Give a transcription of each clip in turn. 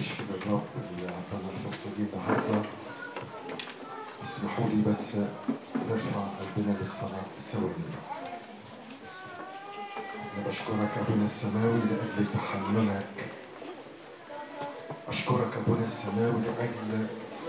نشكر الرب اللي اعطانا الفرصه دي النهارده اسمحوا لي بس نرفع قلبنا للصلاه ثواني بس انا بشكرك ابونا السماوي لاجل تحملك اشكرك ابونا السماوي لاجل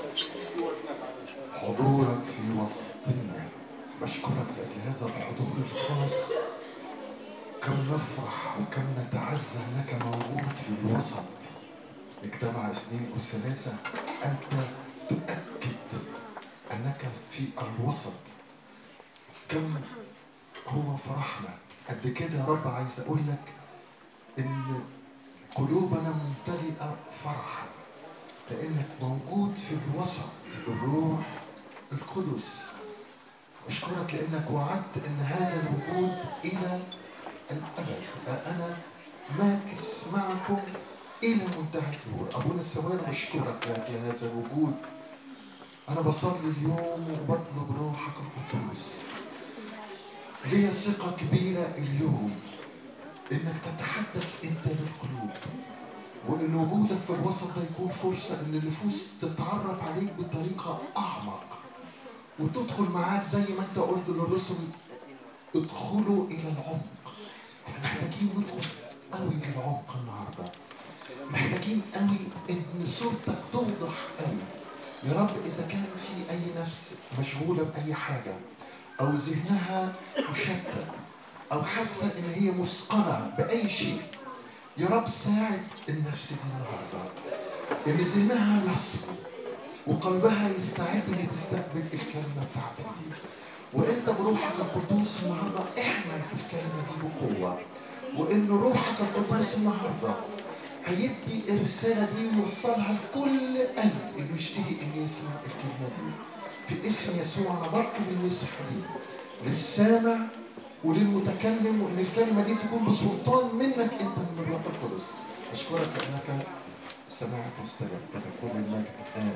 حضورك في وسطنا بشكرك لاجل هذا الحضور الخاص كم نفرح وكم نتعزى انك موجود في الوسط اجتمع اثنين وثلاثة أنت تؤكد أنك في الوسط كم هو فرحنا قد كده يا رب عايز أقول لك إن قلوبنا ممتلئة فرحا لأنك موجود في الوسط الروح القدس أشكرك لأنك وعدت أن هذا الوجود إلى الأبد أنا ماكس معكم إلى منتهى الدور أبونا السماوي بشكرك لأجل هذا الوجود أنا بصلي اليوم وبطلب روحك القدوس ليا ثقة كبيرة اليوم إنك تتحدث أنت للقلوب وإن وجودك في الوسط ده يكون فرصة إن النفوس تتعرف عليك بطريقة أعمق وتدخل معاك زي ما أنت قلت للرسل ادخلوا إلى العمق احنا محتاجين ندخل قوي للعمق النهارده محتاجين قوي ان صورتك توضح قوي يا رب اذا كان في اي نفس مشغوله باي حاجه او ذهنها مشتت او حاسه ان هي مثقله باي شيء يا رب ساعد النفس دي النهارده ان ذهنها يصفو وقلبها يستعد لتستقبل الكلمه بتاعتك دي وانت بروحك القدوس النهارده احمل في الكلمه دي بقوه وان روحك القدوس النهارده هيدي الرسالة دي ويوصلها لكل قلب اللي مشتهي إن يسمع الكلمة دي. في اسم يسوع أنا بطلب المسحة دي للسامع وللمتكلم وإن الكلمة دي تكون بسلطان منك أنت من الرب القدس. أشكرك لأنك سمعت واستجبت لك كل المجد آمين.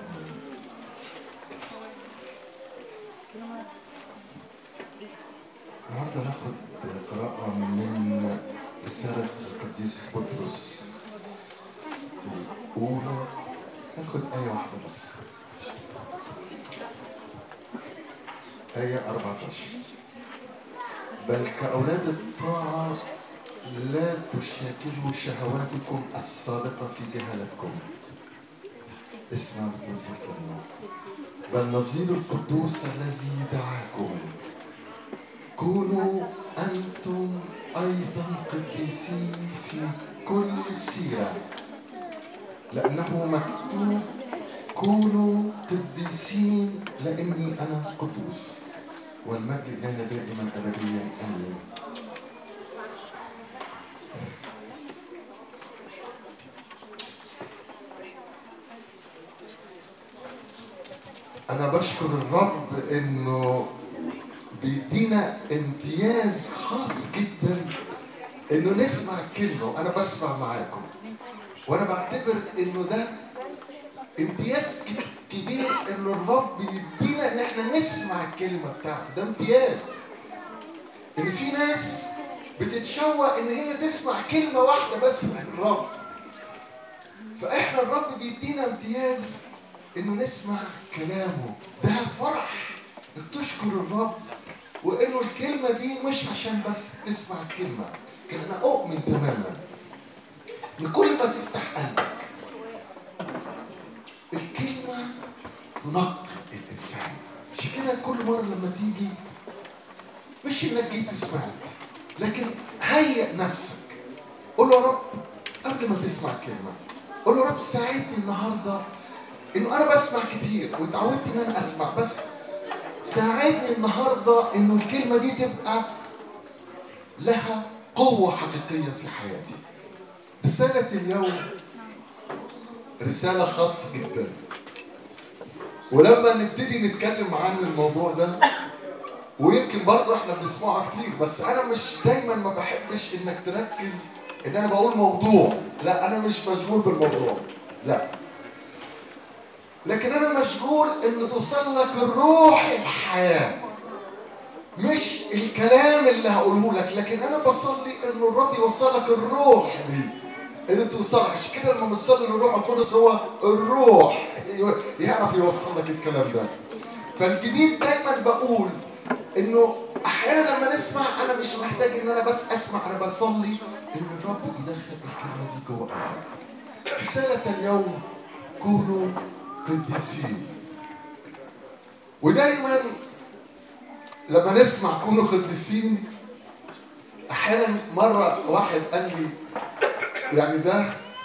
النهارده ناخد قراءة من رسالة القديس بطرس الأولى هاخد آية واحدة بس آية 14 بل كأولاد الطاعة لا تشاكلوا شهواتكم الصادقة في جهالتكم اسمع بتقول الكلمة بل نظير القدوس الذي دعاكم كونوا أنتم أيضا قديسين في كل سيرة لأنه مكتوب كونوا قديسين لأني أنا قدوس والمجد لنا دائما أبديا آمين أنا بشكر الرب إنه بيدينا امتياز خاص جدا إنه نسمع كلمة وأنا بسمع معاكم وانا بعتبر انه ده امتياز كبير ان الرب يدينا ان احنا نسمع الكلمه بتاعته ده امتياز ان في ناس بتتشوق ان هي تسمع كلمه واحده بس من الرب فاحنا الرب بيدينا امتياز انه نسمع كلامه ده فرح تشكر الرب وانه الكلمه دي مش عشان بس تسمع الكلمه لكن انا اؤمن تماما ان كل ما تفتح قلبك الكلمه تنقي الانسان عشان كده كل مره لما تيجي مش انك جيت وسمعت لكن هيئ نفسك قول له يا رب قبل ما تسمع الكلمه قول له يا رب ساعدني النهارده انه انا بسمع كتير واتعودت ان انا اسمع بس ساعدني النهارده انه الكلمه دي تبقى لها قوه حقيقيه في حياتي رساله اليوم رساله خاصه جدا ولما نبتدي نتكلم عن الموضوع ده ويمكن برضه احنا بنسمعها كتير بس انا مش دايما ما بحبش انك تركز ان انا بقول موضوع لا انا مش مشغول بالموضوع لا لكن انا مشغول ان توصل لك الروح الحياه مش الكلام اللي هقوله لك لكن انا بصلي ان الرب يوصل لك الروح دي ان توصلك عشان كده لما بنصلي للروح القدس هو الروح يعرف يوصل لك الكلام ده فالجديد دايما بقول انه احيانا لما نسمع انا مش محتاج ان انا بس اسمع انا بصلي ان الرب يدخل الكلمه دي جوه قلبك رساله اليوم كونوا قديسين ودايما لما نسمع كونوا قديسين احيانا مره واحد قال لي يعني ده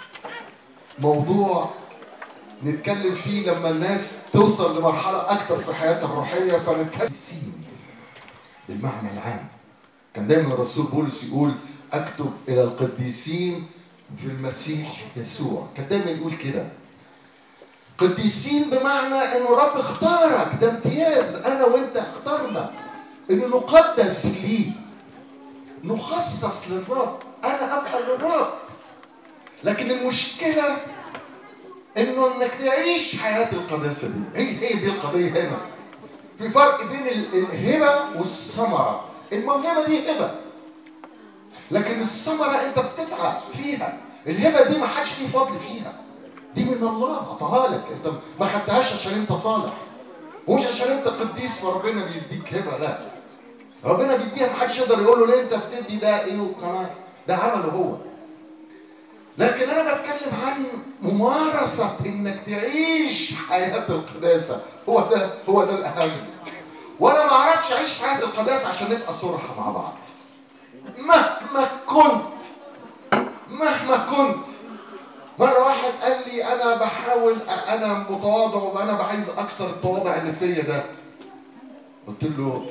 موضوع نتكلم فيه لما الناس توصل لمرحله اكتر في حياتها الروحيه فنتكلم بالمعنى العام كان دايما الرسول بولس يقول اكتب الى القديسين في المسيح يسوع كان دايما يقول كده قديسين بمعنى انه رب اختارك ده امتياز انا وانت اخترنا انه نقدس ليه نخصص للرب انا ابقى للرب لكن المشكله انه انك تعيش حياه القداسه دي هي هي دي القضيه هنا في فرق بين الهبه والثمره الموهبه دي هبه لكن الثمره انت بتتعب فيها الهبه دي ما حدش ليه فضل فيها دي من الله عطاها لك انت ما خدتهاش عشان انت صالح ومش عشان انت قديس فربنا بيديك هبه لا ربنا بيديها ما حدش يقدر يقول له ليه انت بتدي ده ايه وكمان ده عمله هو لكن انا بتكلم عن ممارسه انك تعيش حياه القداسه هو ده هو ده الاهم وانا ما اعرفش اعيش حياه القداسه عشان نبقى صراحه مع بعض مهما كنت مهما كنت مرة واحد قال لي أنا بحاول أنا متواضع وأنا عايز أكسر التواضع اللي فيا ده. قلت له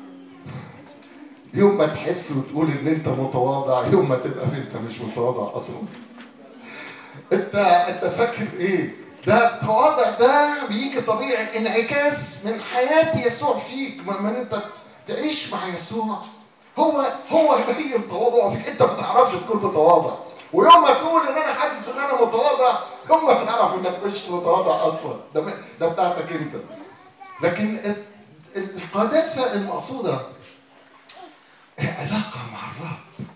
يوم ما تحس وتقول إن أنت متواضع يوم ما تبقى في أنت مش متواضع أصلا. أنت أنت فاكر إيه؟ ده التواضع ده بيجي طبيعي انعكاس من حياة يسوع فيك لما أنت تعيش مع يسوع هو هو هي التواضع فيك أنت ما تعرفش تكون متواضع. ويوم ما تقول ان انا حاسس ان انا متواضع يوم ما تعرف انك مش متواضع اصلا ده ده بتاعتك انت لكن القداسه المقصوده علاقه مع الرب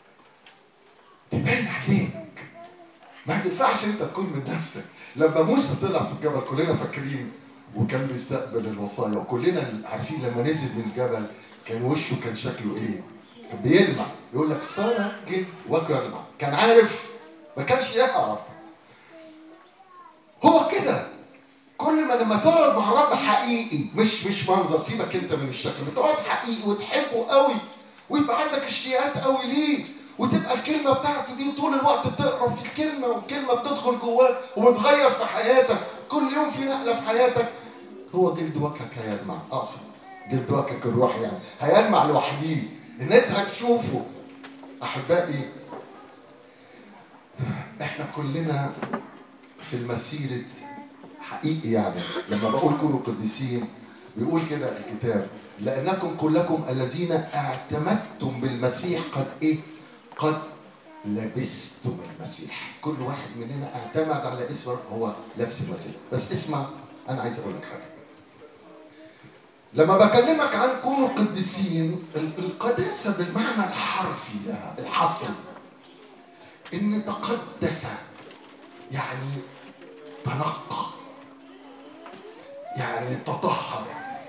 تبان عليك ما ينفعش انت تكون من نفسك لما موسى طلع في الجبل كلنا فاكرين وكان بيستقبل الوصايا وكلنا عارفين لما نزل من الجبل كان وشه كان شكله ايه كان بيلمع يقول لك صار جد وجه يلمع كان عارف ما كانش يعرف هو كده كل ما لما تقعد مع رب حقيقي مش مش منظر سيبك انت من الشكل بتقعد حقيقي وتحبه قوي ويبقى عندك اشتياقات قوي ليه وتبقى الكلمة بتاعته دي طول الوقت بتقرا في الكلمة والكلمة بتدخل جواك وبتغير في حياتك كل يوم في نقلة في حياتك هو جلد وجهك هيلمع اقصد جلد وجهك الروح يعني هيلمع لوحديه الناس هتشوفه احبائي احنا كلنا في المسيرة حقيقي يعني لما بقول كونوا قديسين بيقول كده الكتاب لأنكم كلكم الذين اعتمدتم بالمسيح قد إيه؟ قد لبستم المسيح كل واحد مننا اعتمد على اسم هو لابس المسيح بس اسمع أنا عايز أقول لك حاجة لما بكلمك عن كونوا قديسين القداسة بالمعنى الحرفي لها الحصري ان تقدس يعني تنقى يعني تطهر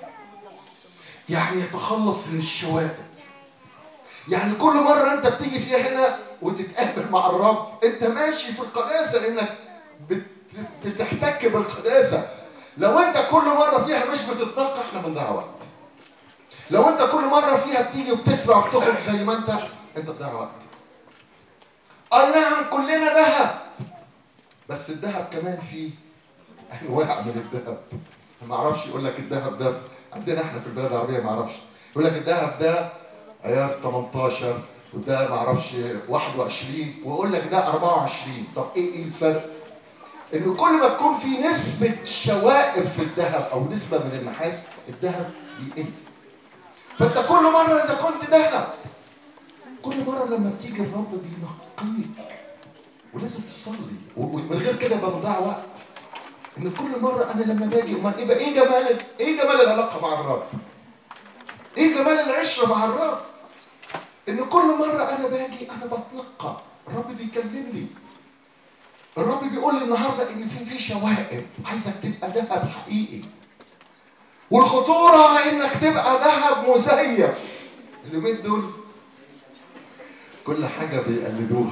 يعني يتخلص من الشوائب يعني كل مرة انت بتيجي فيها هنا وتتقابل مع الرب انت ماشي في القداسة لانك بتحتك بالقداسة لو انت كل مرة فيها مش بتتنقى احنا بنضيع وقت لو انت كل مرة فيها بتيجي وبتسمع وبتخرج زي ما انت انت بتضيع وقت اي نعم كلنا ذهب بس الذهب كمان فيه انواع من الذهب ما اعرفش يقول لك الذهب ده عندنا احنا في البلاد العربيه ما اعرفش يقول لك الذهب ده عيار 18 وده ما اعرفش 21 ويقول لك ده 24 طب ايه ايه الفرق؟ انه كل ما تكون في نسبه شوائب في الذهب او نسبه من النحاس الذهب بيقل فانت كل مره اذا كنت ذهب كل مره لما بتيجي الرب بينقيك ولازم تصلي ومن غير كده يبقى بنضيع وقت ان كل مره انا لما باجي امال يبقى ايه جمال ايه جمال العلاقه مع الرب ايه جمال العشره مع الرب ان كل مره انا باجي انا بتنقى الرب بيكلمني الرب بيقول لي النهارده ان في في شوائب عايزك تبقى ذهب حقيقي والخطوره انك تبقى ذهب مزيف اليومين دول كل حاجه بيقلدوها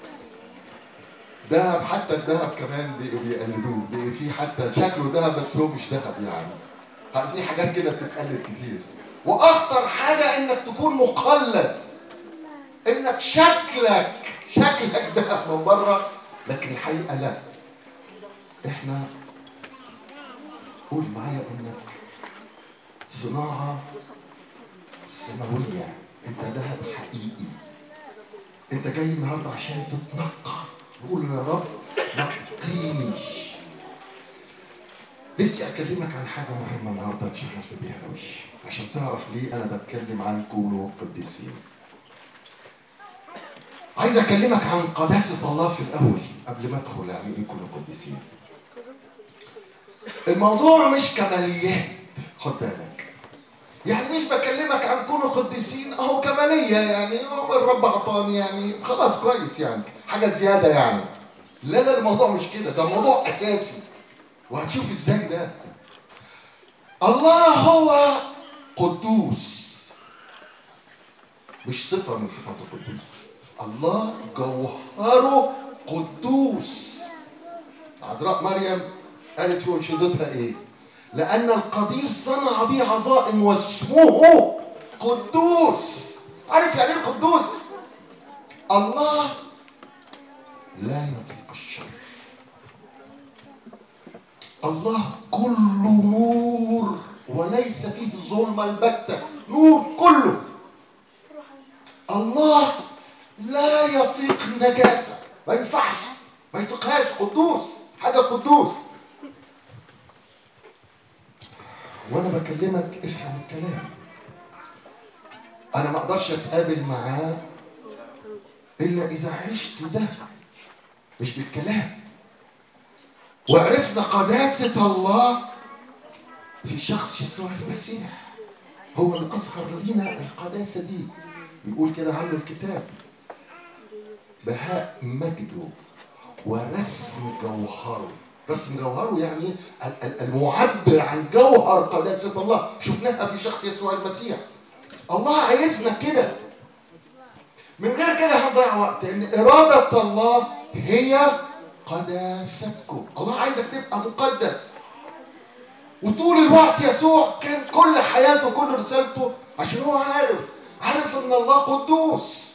دهب حتى الذهب كمان بقوا بيقلدوه بقى في حتى شكله ذهب بس هو مش ذهب يعني في حاجات كده بتتقلد كتير واخطر حاجه انك تكون مقلد انك شكلك شكلك ذهب من بره لكن الحقيقه لا احنا قول معايا انك صناعه سماويه انت ذهب حقيقي انت جاي النهارده عشان تتنقى قول يا رب نقيني نفسي اكلمك عن حاجه مهمه النهارده اتشغلت بيها قوي عشان تعرف ليه انا بتكلم عن كونوا قديسين عايز اكلمك عن قداسه الله في الاول قبل ما ادخل يعني ايه كونوا قديسين الموضوع مش كماليات خد بالك يعني مش بكلمك عن كونوا قديسين اهو كماليه يعني هو الرب اعطاني يعني خلاص كويس يعني حاجه زياده يعني لا لا الموضوع مش كده ده موضوع اساسي وهتشوف ازاي ده الله هو قدوس مش صفة من صفات القدوس الله جوهره قدوس عذراء مريم قالت في انشدتها ايه لأن القدير صنع بي عظائم واسمه قدوس عارف يعني ايه قدوس الله لا يطيق الشر الله كله نور وليس فيه ظلم البتة نور كله الله لا يطيق النجاسة ما ينفعش ما يطيقهاش قدوس حاجة قدوس وانا بكلمك افهم الكلام انا ما اقدرش اتقابل معاه الا اذا عشت ده مش بالكلام وعرفنا قداسة الله في شخص يسوع المسيح هو الأظهر لنا القداسة دي بيقول كده عنه الكتاب بهاء مجده ورسم جوهره رسم جوهره يعني المعبر عن جوهر قداسة الله شفناها في شخص يسوع المسيح الله عايزنا كده من غير كده هنضيع وقت ان إرادة الله هي قداستكم الله عايزك تبقى مقدس وطول الوقت يسوع كان كل حياته كل رسالته عشان هو عارف عارف ان الله قدوس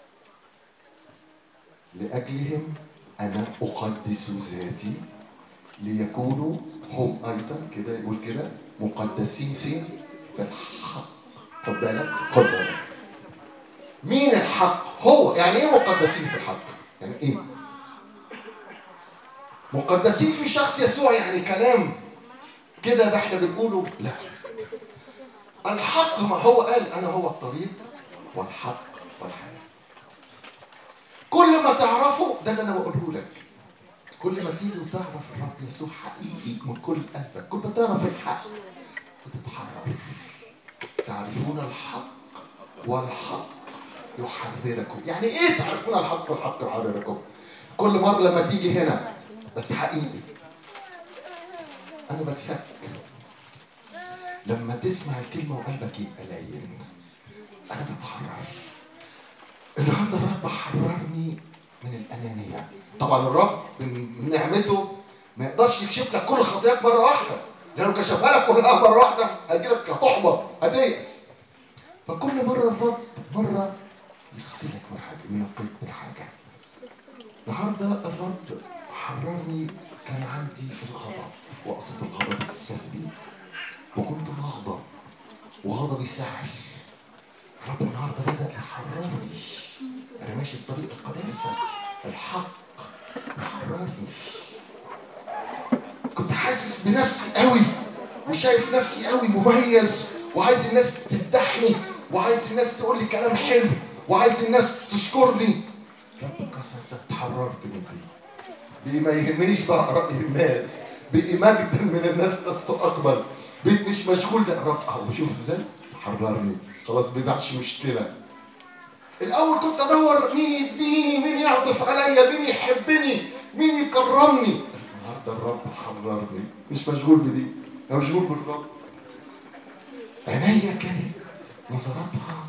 لأجلهم أنا أقدس ذاتي ليكونوا هم أيضا كده يقول كده مقدسين فين؟ في الحق خد بالك خد بالك مين الحق؟ هو يعني إيه مقدسين في الحق؟ يعني إيه؟ مقدسين في شخص يسوع يعني كلام كده ده احنا بنقوله لا الحق ما هو قال انا هو الطريق والحق والحياه كل ما تعرفه ده اللي انا بقوله لك كل ما تيجي وتعرف الرب يسوع حقيقي من كل قلبك كل ما تعرف الحق وتتحرر تعرفون الحق والحق يحرركم يعني ايه تعرفون الحق والحق يحرركم كل مره لما تيجي هنا بس حقيقي انا بتفك لما تسمع الكلمة وقلبك يبقى لين أنا بتحرر النهاردة الرب حررني من الأنانية طبعا الرب من نعمته ما يقدرش يكشف لك كل خطاياك مرة واحدة لأنه كشفها لك كلها مرة واحدة هتجيلك هتحبط هتيأس فكل مرة الرب مرة يغسلك من حاجة وينقيك من حاجة النهاردة الرب حررني كان عندي الغضب وأقصد الغضب السلبي وكنت بغضب وغضبي سهل رب النهارده بدأ يحررني أنا ماشي في طريق القداسة الحق يحررني كنت حاسس بنفسي قوي وشايف نفسي قوي مميز وعايز الناس تمدحني وعايز الناس تقول لي كلام حلو وعايز الناس تشكرني رب كسر ده اتحررت من دي بقي ما يهمنيش بقى رأي الناس بقي مجد من الناس ناس تقبل بقيت مش مشغول ده رب اهو شوف ازاي حررني خلاص بيبقاش مشكله الاول كنت ادور مين يديني مين يعطف عليا مين يحبني مين يكرم حرمني النهارده الرب حررني مش مشغول بدي انا مشغول بالرب عينيا كانت نظراتها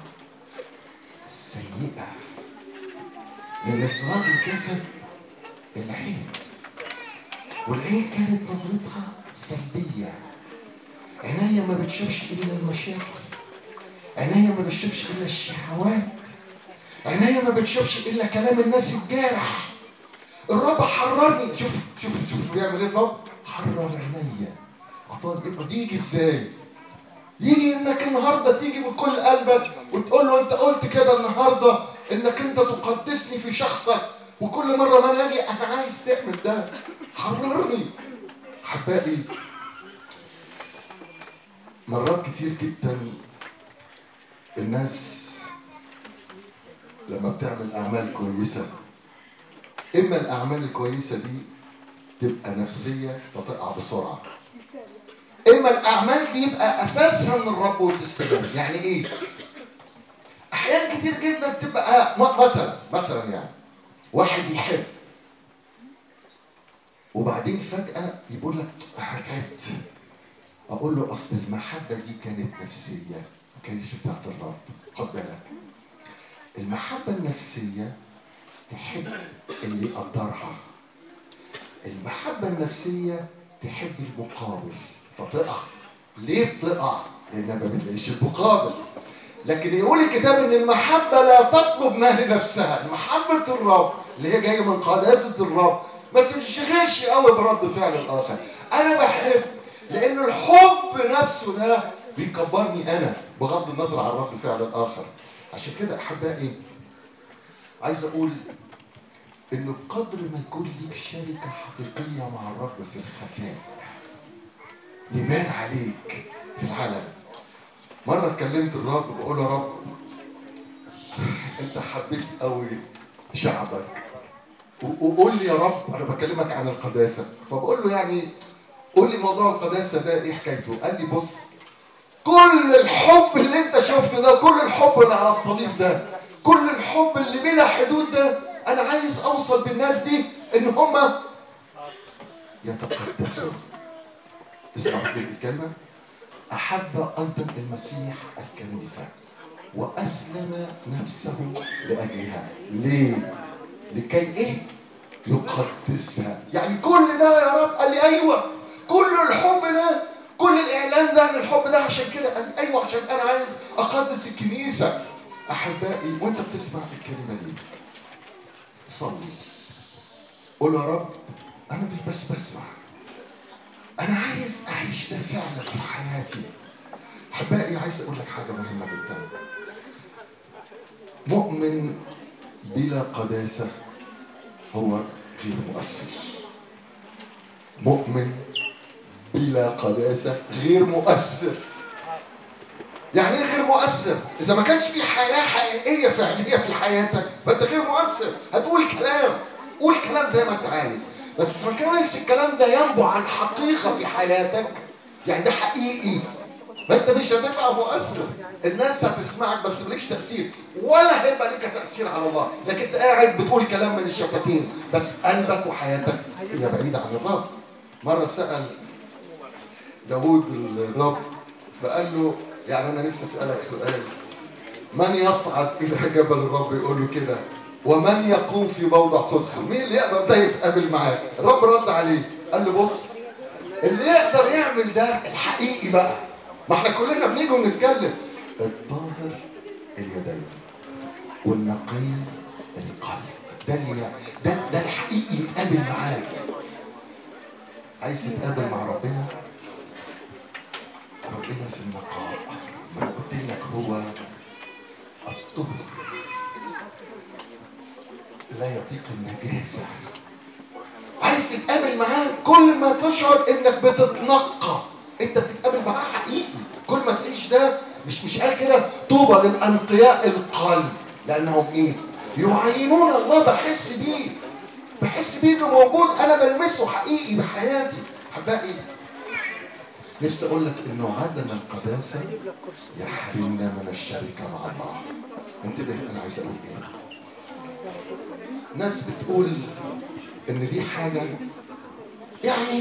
سيئة لأن إسراء الجسد العين والعين كانت نظرتها سلبية عينيا ما بتشوفش إلا المشاكل عينيا ما بتشوفش إلا الشهوات عينيا ما بتشوفش إلا كلام الناس الجارح الرب حررني شوف شوف شوف بيعمل ايه الرب حرر عينيا عطاني يبقى دي يجي ازاي يجي انك النهارده تيجي بكل قلبك وتقول له انت قلت كده النهارده انك انت تقدسني في شخصك وكل مره ما انا اجي انا عايز تعمل ده حررني احبائي مرات كتير جدا الناس لما بتعمل اعمال كويسه اما الاعمال الكويسه دي تبقى نفسيه فتقع بسرعه اما الاعمال دي يبقى اساسها من الرب وتستمر يعني ايه احيان كتير جدا تبقى م- مثلا مثلا يعني واحد يحب وبعدين فجاه يقول لك انا تعبت اقول له اصل المحبه دي كانت نفسيه ما كانتش بتاعت الرب خد بالك المحبه النفسيه تحب اللي يقدرها المحبة النفسية تحب المقابل فتقع ليه بتقع؟ لأنها ما بتلاقيش المقابل لكن يقول الكتاب ان المحبة لا تطلب ما لنفسها محبة الرب اللي هي جاية من قداسة الرب ما تنشغلش قوي برد فعل الآخر أنا بحب لأن الحب نفسه ده بيكبرني أنا بغض النظر عن رد فعل الآخر عشان كده أحبائي عايز أقول انه بقدر ما يكون ليك شركة حقيقية مع الرب في الخفاء يبان عليك في العلن مرة كلمت الرب بقول له يا رب انت حبيت قوي شعبك و- وقول لي يا رب انا بكلمك عن القداسة فبقول له يعني قول لي موضوع القداسة ده ايه حكايته قال لي بص كل الحب اللي انت شفته ده كل الحب اللي على الصليب ده كل الحب اللي بلا حدود ده انا عايز اوصل بالناس دي ان هم يتقدسوا اسمع هذه الكلمة أحب أيضا المسيح الكنيسة وأسلم نفسه لأجلها ليه؟ لكي إيه؟ يقدسها يعني كل ده يا رب قال لي أيوه كل الحب ده كل الإعلان ده عن الحب ده عشان كده قال لي أيوه عشان أنا عايز أقدس الكنيسة أحبائي وأنت بتسمع الكلمة دي صلي قول يا رب أنا مش بس بسمع أنا عايز أعيش ده فعلا في حياتي أحبائي عايز أقول لك حاجة مهمة جدا مؤمن بلا قداسة هو غير مؤثر مؤمن بلا قداسة غير مؤثر يعني ايه غير مؤثر؟ إذا ما كانش في حياة حقيقية فعلية في حياتك فأنت غير مؤثر، هتقول كلام، قول كلام زي ما أنت عايز، بس ما كانش الكلام ده ينبع عن حقيقة في حياتك، يعني ده حقيقي، ما أنت مش هتبقى مؤثر، الناس هتسمعك بس مالكش تأثير، ولا هيبقى لك تأثير على الله، لكن أنت قاعد بتقول كلام من الشفتين، بس قلبك وحياتك هي بعيدة عن الرب. مرة سأل داوود الرب فقال له يعني انا نفسي اسالك سؤال من يصعد الى جبل الرب يقول له كده ومن يقوم في موضع قدسه مين اللي يقدر ده يتقابل معاه الرب رد عليه قال له بص اللي يقدر يعمل ده الحقيقي بقى ما احنا كلنا بنيجي ونتكلم الطاهر اليدين والنقي القلب ده اللي ده ده الحقيقي يتقابل معاك عايز تتقابل مع ربنا ربنا في النقاء ما أنا قلت لك هو الطهر لا يطيق النجاسة عايز تتقابل معاه كل ما تشعر انك بتتنقى انت بتتقابل معاه حقيقي كل ما تعيش ده مش مش قال كده طوبى للانقياء القلب لانهم ايه يعينون الله بحس بيه بحس بيه انه موجود انا بلمسه حقيقي بحياتي احبائي نفسي اقول لك انه عدم القداسه يحرمنا من الشركه مع الله انتبه انا عايز اقول ايه ناس بتقول ان دي حاجه يعني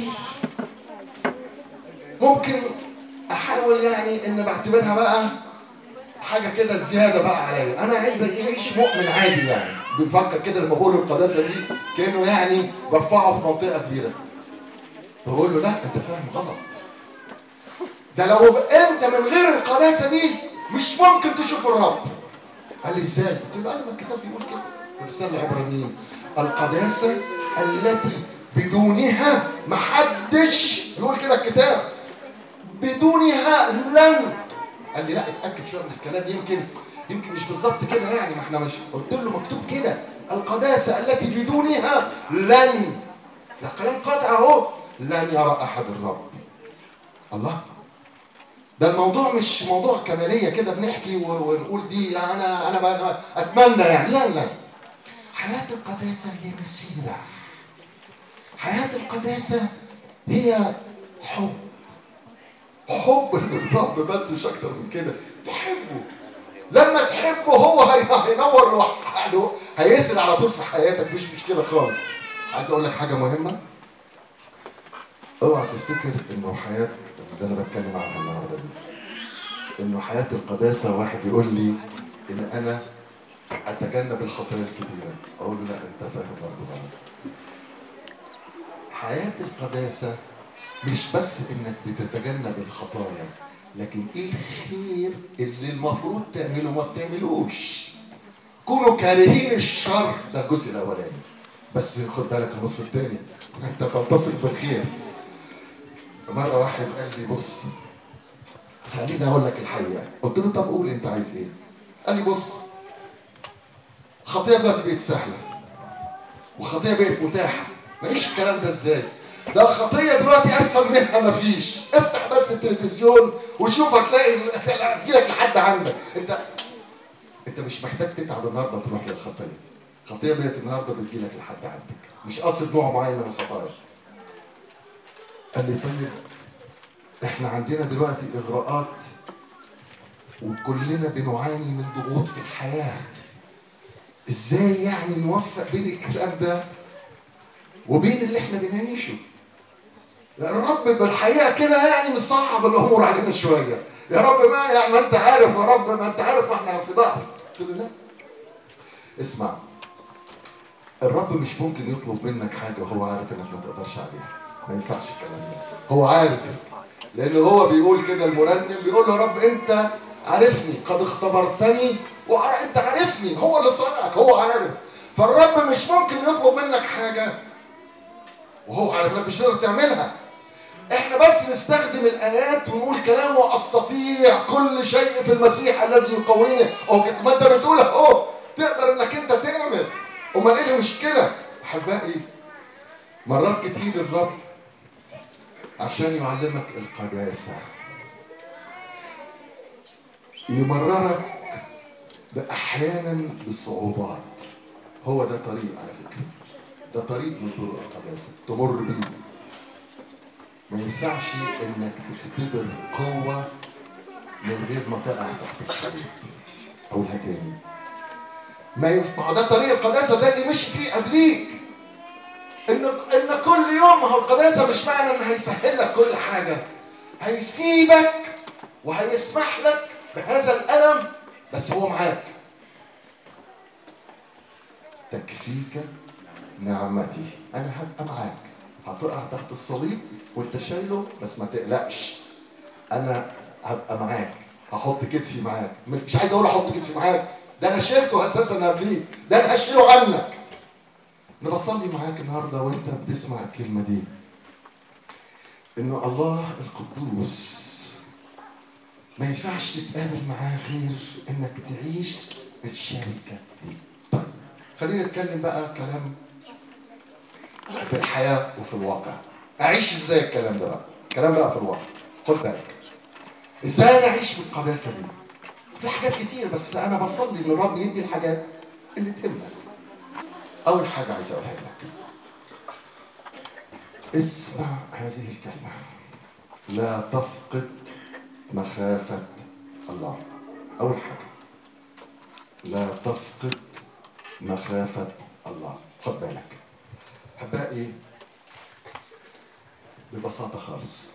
ممكن احاول يعني ان بعتبرها بقى حاجه كده زياده بقى عليا انا عايز يعيش مؤمن عادي يعني بيفكر كده لما بقول القداسه دي كانه يعني برفعه في منطقه كبيره بقول له لا انت فاهم غلط ده لو انت من غير القداسه دي مش ممكن تشوف الرب قال لي ازاي قلت له ايوه الكتاب بيقول كده في رساله العبرانيين القداسه التي بدونها محدش بيقول كده الكتاب بدونها لن قال لي لا اتاكد شويه من الكلام يمكن يمكن مش بالظبط كده يعني ما احنا مش قلت له مكتوب كده القداسه التي بدونها لن ده كلام قاطع اهو لن يرى احد الرب الله ده الموضوع مش موضوع كماليه كده بنحكي و- ونقول دي انا انا بقى اتمنى يعني لا لا حياه القداسه هي مسيره حياه القداسه هي حب حب للرب بس مش اكتر من كده تحبه لما تحبه هو هي- هينور لوحده هيسري على طول في حياتك مش مشكله خالص عايز اقول لك حاجه مهمه اوعى تفتكر انه حياه ده انا بتكلم عنها النهارده دي انه حياه القداسه واحد يقول لي ان انا اتجنب الخطايا الكبيره اقول له لا انت فاهم برضه غلط حياه القداسه مش بس انك بتتجنب الخطايا لكن ايه الخير اللي المفروض تعمله ما بتعملوش كونوا كارهين الشر ده الجزء الاولاني بس خد بالك النص الثاني انت تلتصق بالخير مره واحد قال لي بص خليني اقول لك الحقيقه قلت له طب قول انت عايز ايه قال لي بص الخطيه دلوقتي بقت سهله والخطيه بقت متاحه معيش الكلام ده ازاي ده الخطيه دلوقتي اسهل منها مفيش افتح بس التلفزيون وشوف هتلاقي هتجيلك لحد عندك انت انت مش محتاج تتعب النهارده تروح للخطيه الخطيه بقت النهارده بتجيلك لحد عندك مش قصد نوع معين من الخطايا قال لي طيب احنا عندنا دلوقتي اغراءات وكلنا بنعاني من ضغوط في الحياه ازاي يعني نوفق بين الكلام ده وبين اللي احنا بنعيشه الرب بالحقيقه كده يعني مصعب الامور علينا شويه يا رب ما يعني ما انت عارف يا رب ما انت عارف ما احنا في ضعف قلت له لا اسمع الرب مش ممكن يطلب منك حاجه هو عارف انك ما تقدرش عليها ما ينفعش الكلام ده هو عارف لان هو بيقول كده المرنم بيقول له يا رب انت عارفني قد اختبرتني وانت عارفني هو اللي صنعك هو عارف فالرب مش ممكن يطلب منك حاجه وهو عارف انك مش تقدر تعملها احنا بس نستخدم الايات ونقول كلام واستطيع كل شيء في المسيح الذي يقويني أو ما انت بتقول اهو تقدر انك انت تعمل امال ايه المشكله احبائي مرات كتير الرب عشان يعلمك القداسه يمررك باحيانا بصعوبات هو ده طريق على فكره ده طريق من طرق القداسه تمر بيه ما ينفعش انك تختبر قوه من غير ما تقع تحت الصليب اقولها تاني ما ينفع ده طريق القداسه ده اللي مشي فيه قبليك ان ان كل يوم ما هو القداسه مش معنى ان هيسهل لك كل حاجه هيسيبك وهيسمح لك بهذا الالم بس هو معاك تكفيك نعمتي انا هبقى معاك هتقع تحت الصليب وانت شايله بس ما تقلقش انا هبقى معاك هحط كتفي معاك مش عايز اقول احط كتفي معاك ده انا شلته اساسا قبليك ده انا هشيله عنك انا بصلي معاك النهارده وانت بتسمع الكلمه دي انه الله القدوس ما ينفعش تتقابل معاه غير انك تعيش الشركه دي طيب خلينا نتكلم بقى كلام في الحياه وفي الواقع اعيش ازاي الكلام ده بقى الكلام بقى في الواقع خد بالك ازاي انا اعيش بالقداسه دي في حاجات كتير بس انا بصلي ان الرب يدي الحاجات اللي تهمك اول حاجه عايز اقولها لك اسمع هذه الكلمه لا تفقد مخافه الله اول حاجه لا تفقد مخافه الله خد بالك احبائي ببساطه خالص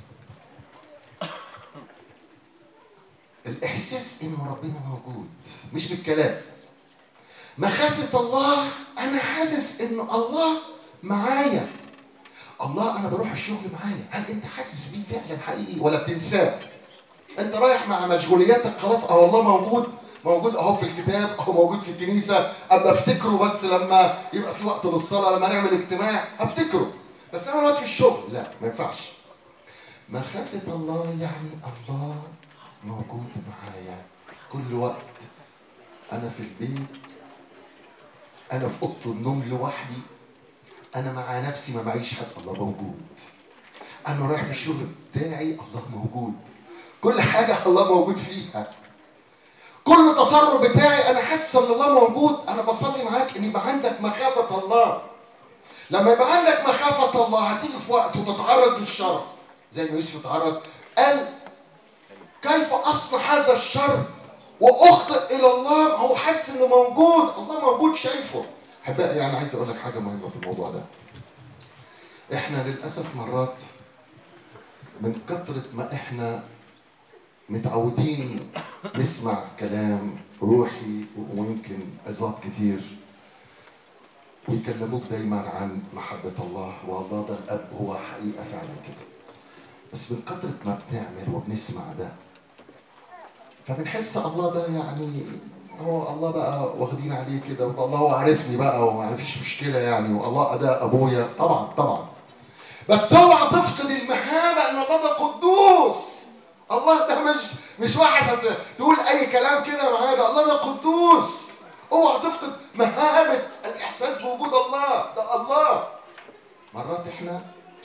الاحساس انه ربنا موجود مش بالكلام مخافه الله انا حاسس انه الله معايا الله انا بروح الشغل معايا هل انت حاسس بيه فعلا حقيقي ولا بتنساه انت رايح مع مشغولياتك خلاص اهو الله موجود موجود اهو في الكتاب اهو موجود في الكنيسه ابقى افتكره بس لما يبقى في وقت للصلاه لما نعمل اجتماع افتكره بس انا وقت في الشغل لا ما ينفعش مخافه الله يعني الله موجود معايا كل وقت انا في البيت انا في اوضه النوم لوحدي انا مع نفسي ما معيش حد الله موجود انا رايح في الشغل بتاعي الله موجود كل حاجه الله موجود فيها كل تصرف بتاعي انا حاسس ان الله موجود انا بصلي معاك ان يبقى عندك مخافه الله لما يبقى عندك مخافه الله هتيجي في وقت وتتعرض للشر زي ما يوسف اتعرض قال كيف اصنع هذا الشر واخطئ الى الله هو حاسس انه موجود الله موجود شايفه احبائي يعني عايز اقول لك حاجه مهمه في الموضوع ده احنا للاسف مرات من كثره ما احنا متعودين نسمع كلام روحي ويمكن عظات كتير ويكلموك دايما عن محبة الله والله ده الأب هو حقيقة فعلا كده بس من كثرة ما بنعمل وبنسمع ده فبنحس الله ده يعني هو الله بقى واخدين عليه كده والله هو عارفني بقى وما فيش مشكلة يعني والله ده أبويا طبعا طبعا بس اوعى تفقد المهابة ان الله ده قدوس الله ده مش مش واحد تقول اي كلام كده معاه ده الله ده قدوس اوعى تفقد مهابة الاحساس بوجود الله ده الله مرات احنا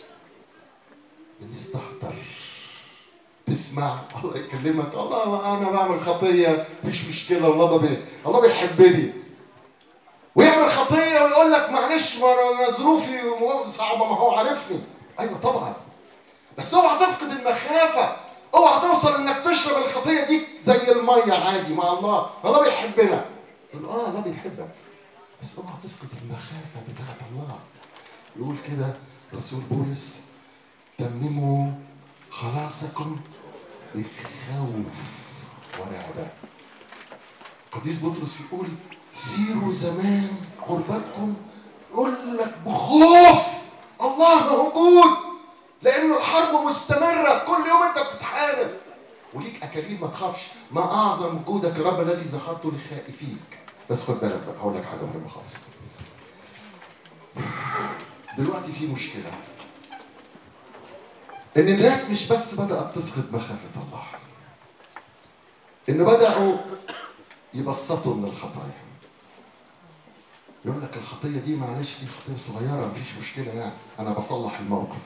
بنستهتر تسمع الله يكلمك الله انا بعمل خطيه مش مشكله الله ده بي الله بيحبني ويعمل خطيه ويقول لك معلش ما انا ظروفي صعبه ما هو عارفني ايوه طبعا بس اوعى تفقد المخافه اوعى توصل انك تشرب الخطيه دي زي الميه عادي مع الله الله بيحبنا تقول اه الله بيحبك بس اوعى تفقد المخافه بتاعت الله يقول كده رسول بولس تمموا خلاصكم بخوف ورعبه قديس بطرس يقول سيروا زمان غربتكم يقول لك بخوف الله موجود لانه الحرب مستمره كل يوم انت بتتحارب وليك اكاليل ما تخافش ما اعظم وجودك يا رب الذي ذكرته لخائفيك بس خد بالك بقى هقول لك حاجه مهمه خالص دلوقتي في مشكله ان الناس مش بس بدات تفقد مخافه الله ان بداوا يبسطوا من الخطايا يقول لك الخطيه دي معلش دي خطيه صغيره مفيش مشكله يعني انا بصلح الموقف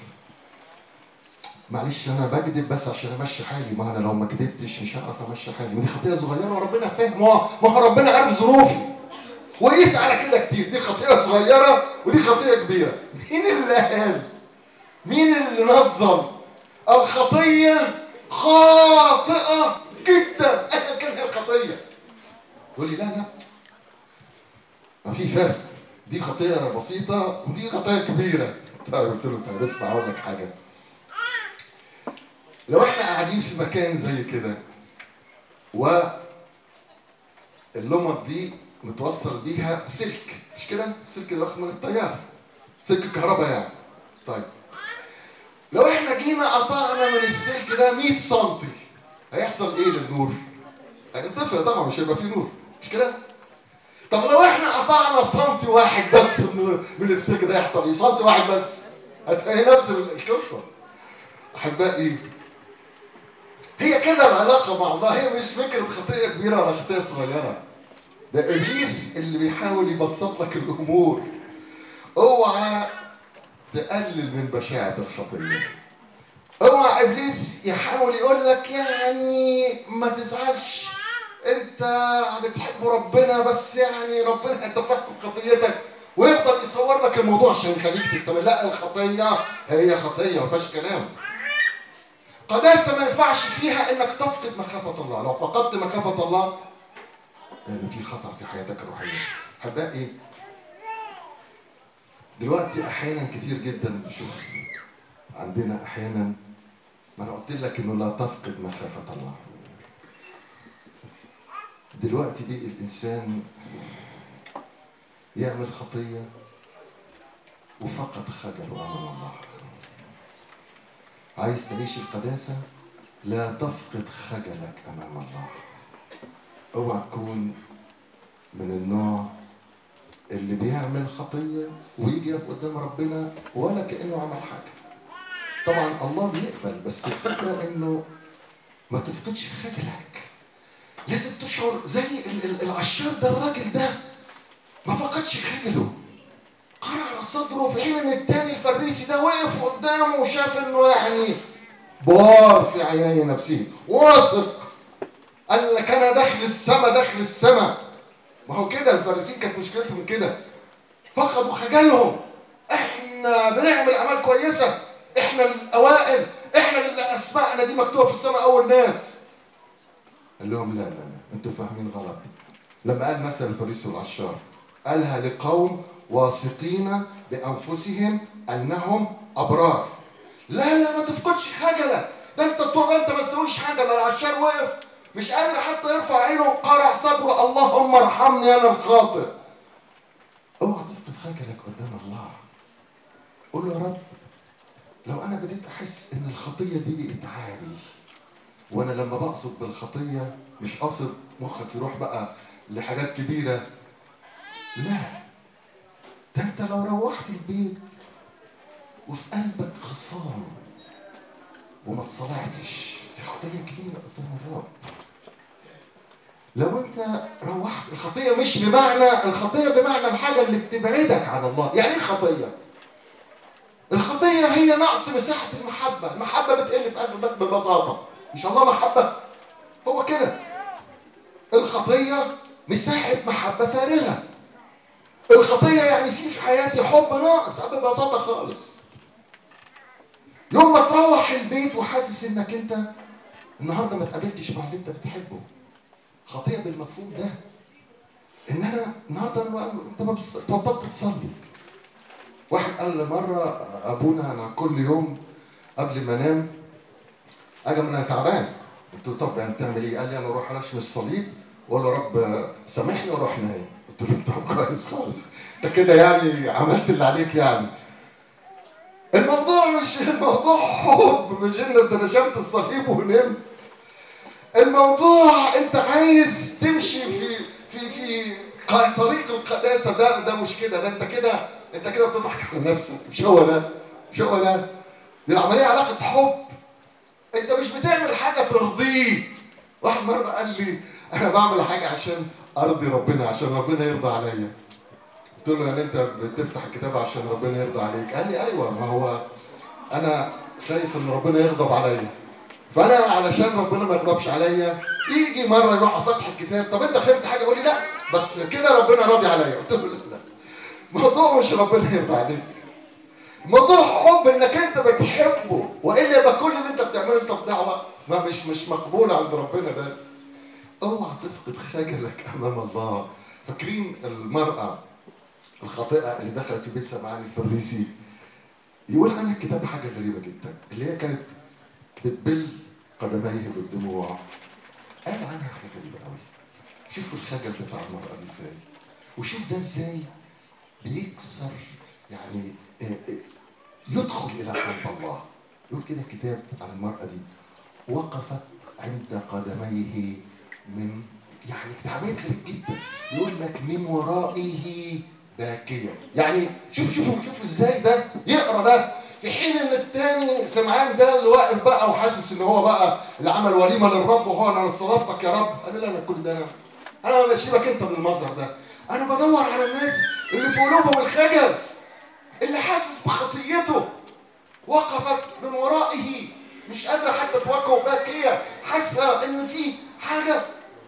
معلش انا بكذب بس عشان امشي حالي ما انا لو ما كذبتش مش هعرف امشي حالي ودي خطيه صغيره وربنا فاهم ما هو ربنا عارف ظروفي وقيس على كده كتير دي خطيه صغيره ودي خطيه كبيره مين اللي قال مين اللي نظم الخطيه خاطئه جدا ايا كان هي الخطيه تقول لي لا لا ما في فرق دي خطيه بسيطه ودي خطيه كبيره طيب قلت له طيب اسمع اقول لك حاجه لو احنا قاعدين في مكان زي كده و اللمط دي متوصل بيها سلك مش كده؟ السلك ده واخد من الطياره سلك كهرباء يعني طيب لو احنا جينا قطعنا من السلك ده 100 سم هيحصل ايه للنور؟ هينطفئ طبعا مش هيبقى فيه نور مش كده؟ طب لو احنا قطعنا سنتي واحد بس من, من السلك ده يحصل ايه؟ سنتي واحد بس هتلاقي نفس القصه احبائي هي كده العلاقة مع الله هي مش فكرة خطية كبيرة ولا خطية صغيرة ده إبليس اللي بيحاول يبسط لك الأمور اوعى تقلل من بشاعة الخطية اوعى إبليس يحاول يقول لك يعني ما تزعلش انت بتحب ربنا بس يعني ربنا يتفهم خطيتك ويفضل يصور لك الموضوع عشان يخليك تستمر لا الخطية هي خطية ما فيهاش كلام قداسة ما ينفعش فيها انك تفقد مخافة الله لو فقدت مخافة الله ان في خطر في حياتك الروحية احبائي دلوقتي احيانا كتير جدا بشوف عندنا احيانا ما انا قلت لك انه لا تفقد مخافه الله دلوقتي بقي الانسان يعمل خطيه وفقد خجله امام الله عايز تعيش القداسه لا تفقد خجلك امام الله اوعى تكون من النوع اللي بيعمل خطيه ويجي يقف قدام ربنا ولا كانه عمل حاجه طبعا الله بيقبل بس الفكره انه ما تفقدش خجلك لازم تشعر زي ال- ال- العشار ده الراجل ده ما فقدش خجله قرع صدره في حين ان التاني الفريسي ده وقف قدامه وشاف انه يعني بار في عيني نفسه واثق قال لك انا داخل السما داخل السما ما هو كده الفريسيين كانت مشكلتهم كده فقدوا خجلهم احنا بنعمل اعمال كويسه احنا الاوائل احنا اللي اسمائنا دي مكتوبه في السماء اول ناس قال لهم لا لا لا انتوا فاهمين غلط لما قال مثل الفريسي والعشار قالها لقوم واثقين بانفسهم انهم ابرار لا لا ما تفقدش خجلك ده انت طول انت ما تسويش حاجه ده العشار وقف مش قادر حتى يرفع عينه وقرع صدره اللهم ارحمني انا الخاطئ اوعى تفقد خجلك قدام الله قول له يا رب لو انا بديت احس ان الخطيه دي بقت عادي وانا لما بقصد بالخطيه مش قاصد مخك يروح بقى لحاجات كبيره لا ده انت لو روحت البيت وفي قلبك خصام وما تصالحتش دي خطيه كبيره قدام الرب لو انت روحت الخطيه مش بمعنى الخطيه بمعنى الحاجه اللي بتبعدك عن الله يعني ايه خطيه الخطيه هي نقص مساحه المحبه المحبه بتقل في قلبك ببساطه مش الله محبه هو كده الخطيه مساحه محبه فارغه الخطيه يعني في في حياتي حب ناقص ببساطه خالص يوم ما تروح البيت وحاسس انك انت النهارده ما اتقابلتش مع اللي انت بتحبه خطيه بالمفهوم ده ان انا النهارده أنا- انت ما بتص- بطلت تصلي واحد قال لي مره ابونا انا كل يوم قبل ما انام اجي من انا تعبان قلت له طب يعني بتعمل ايه؟ قال لي انا اروح انشم الصليب واقول له رب سامحني واروح نايم قلت له طب كويس خالص انت كده يعني عملت اللي عليك يعني الموضوع مش الموضوع حب مش ان انت نشمت الصليب ونمت الموضوع انت عايز تمشي في في في ق- طريق القداسه ده ده مش كده ده انت كده انت كده بتضحك على نفسك مش هو ده مش هو ده دي العمليه علاقه حب انت مش بتعمل حاجه ترضيه واحد مره قال لي انا بعمل حاجه عشان ارضي ربنا عشان ربنا يرضى عليا قلت له يعني انت بتفتح الكتاب عشان ربنا يرضى عليك قال لي ايوه ما هو انا خايف ان ربنا يغضب عليا فانا علشان ربنا ما يغضبش عليا يجي مره يروح فتح الكتاب طب انت فهمت حاجه يقول لي لا بس كده ربنا راضي عليا قلت له لا لا الموضوع مش ربنا يرضى عليك موضوع حب انك انت بتحبه والا يبقى كل اللي انت بتعمله انت بدعوه ما مش مش مقبول عند ربنا ده اوعى تفقد خجلك امام الله فاكرين المراه الخاطئه اللي دخلت في بيت سمعان الفريسي يقول عنها الكتاب حاجه غريبه جدا اللي هي كانت بتبل قدميه بالدموع قال عنها حاجه غريبه قوي شوفوا الخجل بتاع المراه دي ازاي وشوف ده ازاي بيكسر يعني آه، آه، يدخل الى قلب الله يقول كده الكتاب عن المراه دي وقفت عند قدميه من يعني تعبير غريب جدا يقول لك من ورائه باكية يعني شوف شوفوا شوفوا ازاي ده يقرا ده في حين ان التاني سمعان ده اللي واقف بقى وحاسس ان هو بقى اللي عمل وليمه للرب وهو انا استضفتك يا رب قال لا لا كل ده انا انا ما بشيلك انت من المظهر ده انا بدور على الناس اللي في قلوبهم الخجل اللي حاسس بخطيته وقفت من ورائه مش قادره حتى تواجهه باكيه حاسه ان في حاجه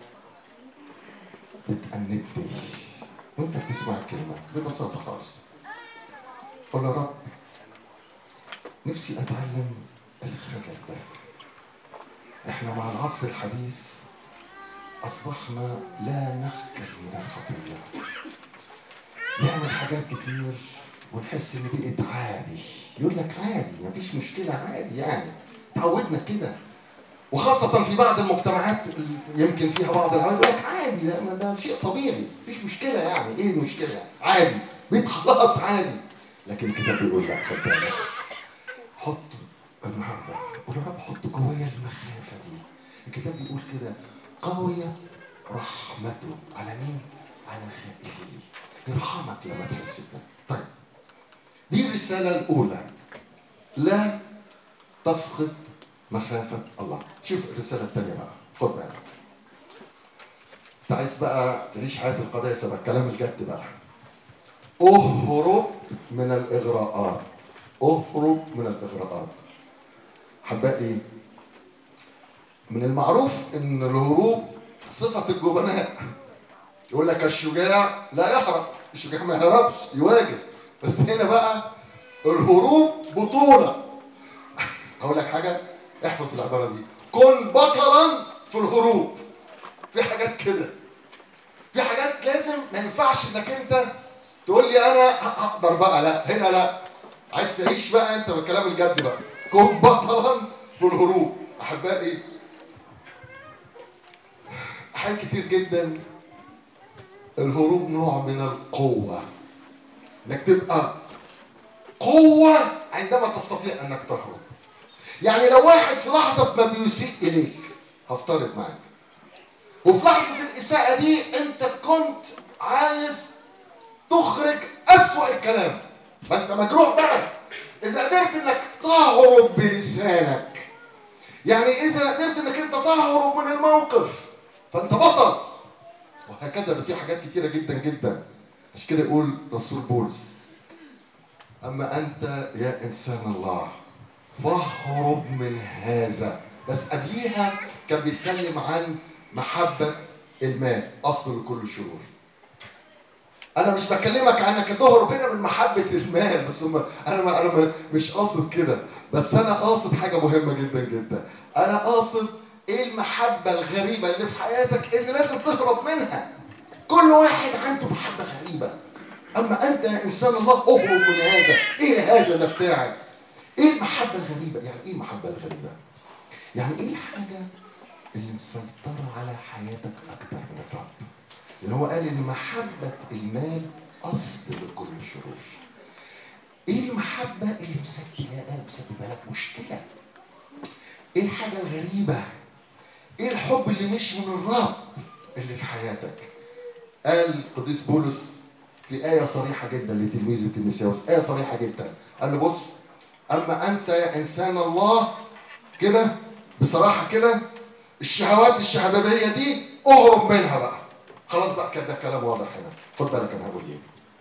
بتأنبني وانت بتسمع الكلمه ببساطه خالص قول يا رب نفسي اتعلم الخجل ده احنا مع العصر الحديث اصبحنا لا نخجل من الخطيه نعمل حاجات كتير ونحس ان بقت عادي يقول لك عادي مفيش مشكله عادي يعني تعودنا كده وخاصة في بعض المجتمعات اللي يمكن فيها بعض العوائل يقول لك عادي ده, ده شيء طبيعي مفيش مشكلة يعني ايه المشكلة يعني عادي بيت خلاص عادي لكن الكتاب بيقول لا خد بالك حط النهارده قول يا رب حط جوايا المخافة دي الكتاب بيقول كده قوية رحمته على مين؟ على خائفيه يرحمك لما تحس بده طيب دي الرسالة الأولى لا تفقد مخافة الله شوف الرسالة الثانية بقى خد بالك انت عايز بقى تعيش حياة القداسة بقى الكلام الجد بقى اهرب من الإغراءات اهرب من الإغراءات أحبائي من المعروف إن الهروب صفة الجبناء يقول لك الشجاع لا يهرب الشجاع ما يهربش يواجه بس هنا بقى الهروب بطولة هقول لك حاجة احفظ العبارة دي كن بطلا في الهروب في حاجات كده في حاجات لازم ما ينفعش انك انت تقول لي انا هقدر بقى لا هنا لا عايز تعيش بقى انت بالكلام الجد بقى كن بطلا في الهروب احبائي حاجات كتير جدا الهروب نوع من القوة انك تبقى قوة عندما تستطيع انك تهرب يعني لو واحد في لحظة ما بيسيء إليك هفترض معاك وفي لحظة الإساءة دي أنت كنت عايز تخرج أسوأ الكلام ما أنت مجروح بقى إذا قدرت إنك تهرب بلسانك يعني إذا قدرت إنك أنت تهرب من الموقف فأنت بطل وهكذا ده في حاجات كتيرة جدا جدا عشان كده يقول رسول بولس أما أنت يا إنسان الله فاهرب من هذا بس قبليها كان بيتكلم عن محبة المال أصل لكل الشرور أنا مش بكلمك عنك تهرب هنا من محبة المال بس هم أنا ما أنا ما مش قاصد كده بس أنا قاصد حاجة مهمة جدا جدا أنا قاصد إيه المحبة الغريبة اللي في حياتك اللي لازم تهرب منها كل واحد عنده محبة غريبة أما أنت يا إنسان الله اهرب من هذا إيه هذا ده بتاعك ايه المحبة الغريبة؟ يعني ايه المحبة الغريبة؟ يعني ايه الحاجة اللي مسيطرة على حياتك أكتر من الرب؟ اللي هو قال إن محبة المال أصل لكل الشرور. ايه المحبة اللي مسببة مسببة لك مشكلة؟ ايه الحاجة الغريبة؟ ايه الحب اللي مش من الرب اللي في حياتك؟ قال القديس بولس في آية صريحة جدا لتلميذه تيموثاوس، آية صريحة جدا، قال له بص أما أنت يا إنسان الله كده بصراحة كده الشهوات الشهبابية دي اهرب منها بقى خلاص بقى كده كلام واضح هنا خد بالك أنا هقول إيه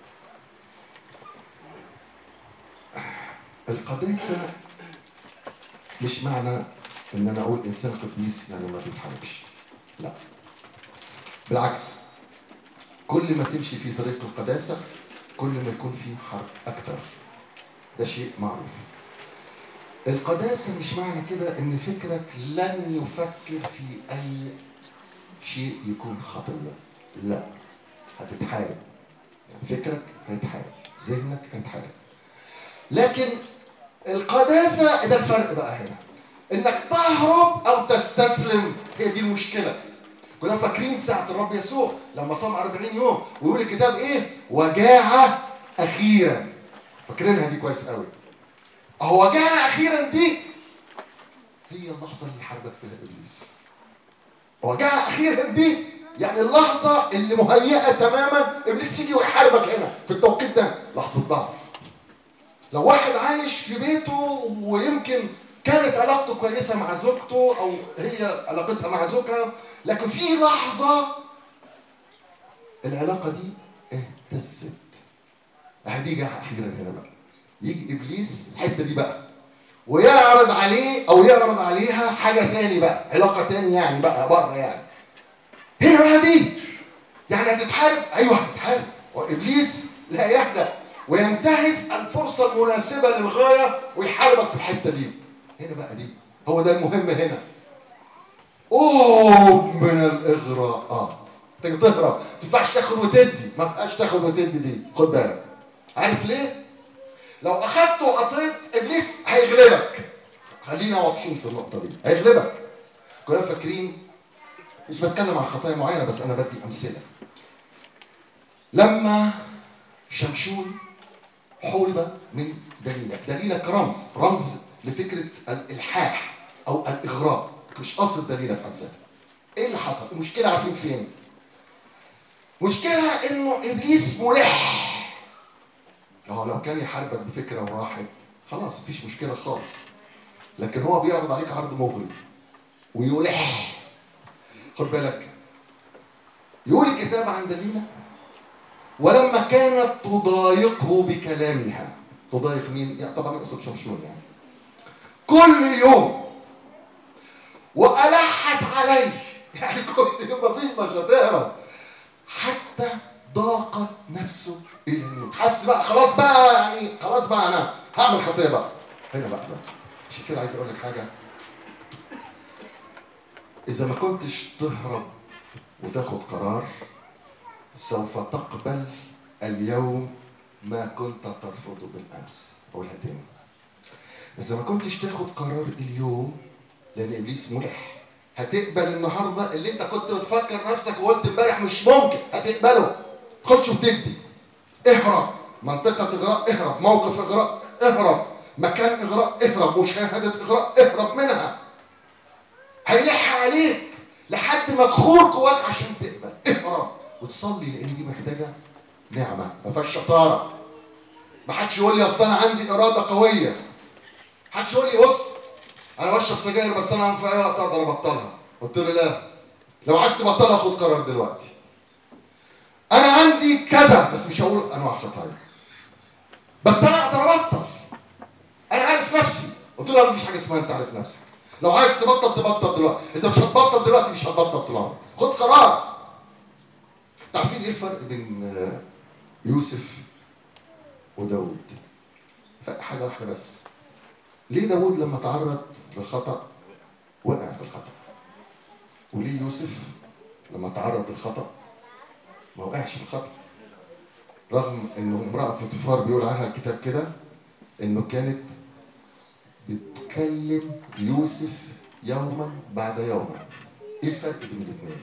القداسة مش معنى إن أنا أقول إنسان قديس يعني ما بيتحاربش لا بالعكس كل ما تمشي في طريق القداسة كل ما يكون في حرب أكتر ده شيء معروف القداسة مش معنى كده ان فكرك لن يفكر في اي شيء يكون خطية لا هتتحارب يعني فكرك هيتحارب ذهنك هيتحارب لكن القداسة ده الفرق بقى هنا انك تهرب او تستسلم هي دي المشكلة كلنا فاكرين ساعة الرب يسوع لما صام 40 يوم ويقول الكتاب ايه وجاع اخيرا فاكرينها دي كويس قوي هو جاء اخيرا دي هي اللحظه اللي حاربك فيها ابليس هو جاء اخيرا دي يعني اللحظه اللي مهيئه تماما ابليس يجي ويحاربك هنا في التوقيت ده لحظه ضعف لو واحد عايش في بيته ويمكن كانت علاقته كويسه مع زوجته او هي علاقتها مع زوجها لكن في لحظه العلاقه دي اهتزت اهدي جاء اخيرا هنا بقى يجي ابليس الحته دي بقى ويعرض عليه او يعرض عليها حاجه تاني بقى علاقه تاني يعني بقى بره يعني هنا بقى دي يعني هتتحارب ايوه هتتحارب وابليس لا يهدأ وينتهز الفرصه المناسبه للغايه ويحاربك في الحته دي هنا بقى دي هو ده المهم هنا قوم من الاغراءات تيجي تهرب ما تنفعش تاخد وتدي ما ينفعش تاخد وتدي دي خد بالك عارف ليه؟ لو اخدت وقطيت ابليس هيغلبك خلينا واضحين في النقطه دي هيغلبك كلنا فاكرين مش بتكلم عن خطايا معينه بس انا بدي امثله لما شمشون حولب من دليلة دليلة كرمز رمز لفكرة الإلحاح أو الإغراء مش قصد دليلة في حد ذاتها إيه اللي حصل؟ المشكلة عارفين فين؟ مشكلة إنه إبليس ملح أهو لو كان يحاربك بفكرة واحد خلاص مفيش مشكلة خالص لكن هو بيعرض عليك عرض مغري ويلح خد بالك يقول الكتاب عن دليلة ولما كانت تضايقه بكلامها تضايق مين؟ يعني طبعا يقصد شمشون يعني كل يوم وألحت عليه يعني كل يوم مفيش مش هتهرب حتى ضاقت نفسه الى الموت حس بقى خلاص بقى يعني خلاص بقى انا هعمل خطيه بقى هنا بقى ده عشان كده عايز اقول لك حاجه اذا ما كنتش تهرب وتاخد قرار سوف تقبل اليوم ما كنت ترفضه بالامس اقولها تاني اذا ما كنتش تاخد قرار اليوم لان ابليس ملح هتقبل النهارده اللي انت كنت بتفكر نفسك وقلت امبارح مش ممكن هتقبله خش وتدي اهرب منطقة اغراء اهرب موقف اغراء اهرب مكان اغراء اهرب مشاهدة اغراء اهرب منها هيلح عليك لحد ما تخور جواك عشان تقبل اهرب وتصلي لان دي محتاجه نعمه ما فيهاش شطاره ما حدش يقول لي اصل انا عندي اراده قويه ما حدش يقول لي بص انا بشرب سجاير بس انا في اي وقت اقدر ابطلها قلت له لا لو عايز تبطلها خد قرار دلوقتي انا عندي كذا بس مش هقول انواع شطاير بس انا اقدر ابطل انا عارف نفسي قلت له مفيش حاجه اسمها انت عارف نفسك لو عايز تبطل تبطل دلوقتي اذا مش هتبطل دلوقتي مش هتبطل طول عمرك خد قرار تعرفين ايه الفرق بين يوسف وداود حاجه واحده بس ليه داود لما تعرض للخطا وقع في الخطا وليه يوسف لما تعرض للخطا ما وقعش في الخطا رغم انه امراه فوتيفار بيقول عنها الكتاب كده انه كانت بتكلم يوسف يوما بعد يوم ايه الفرق بين الاثنين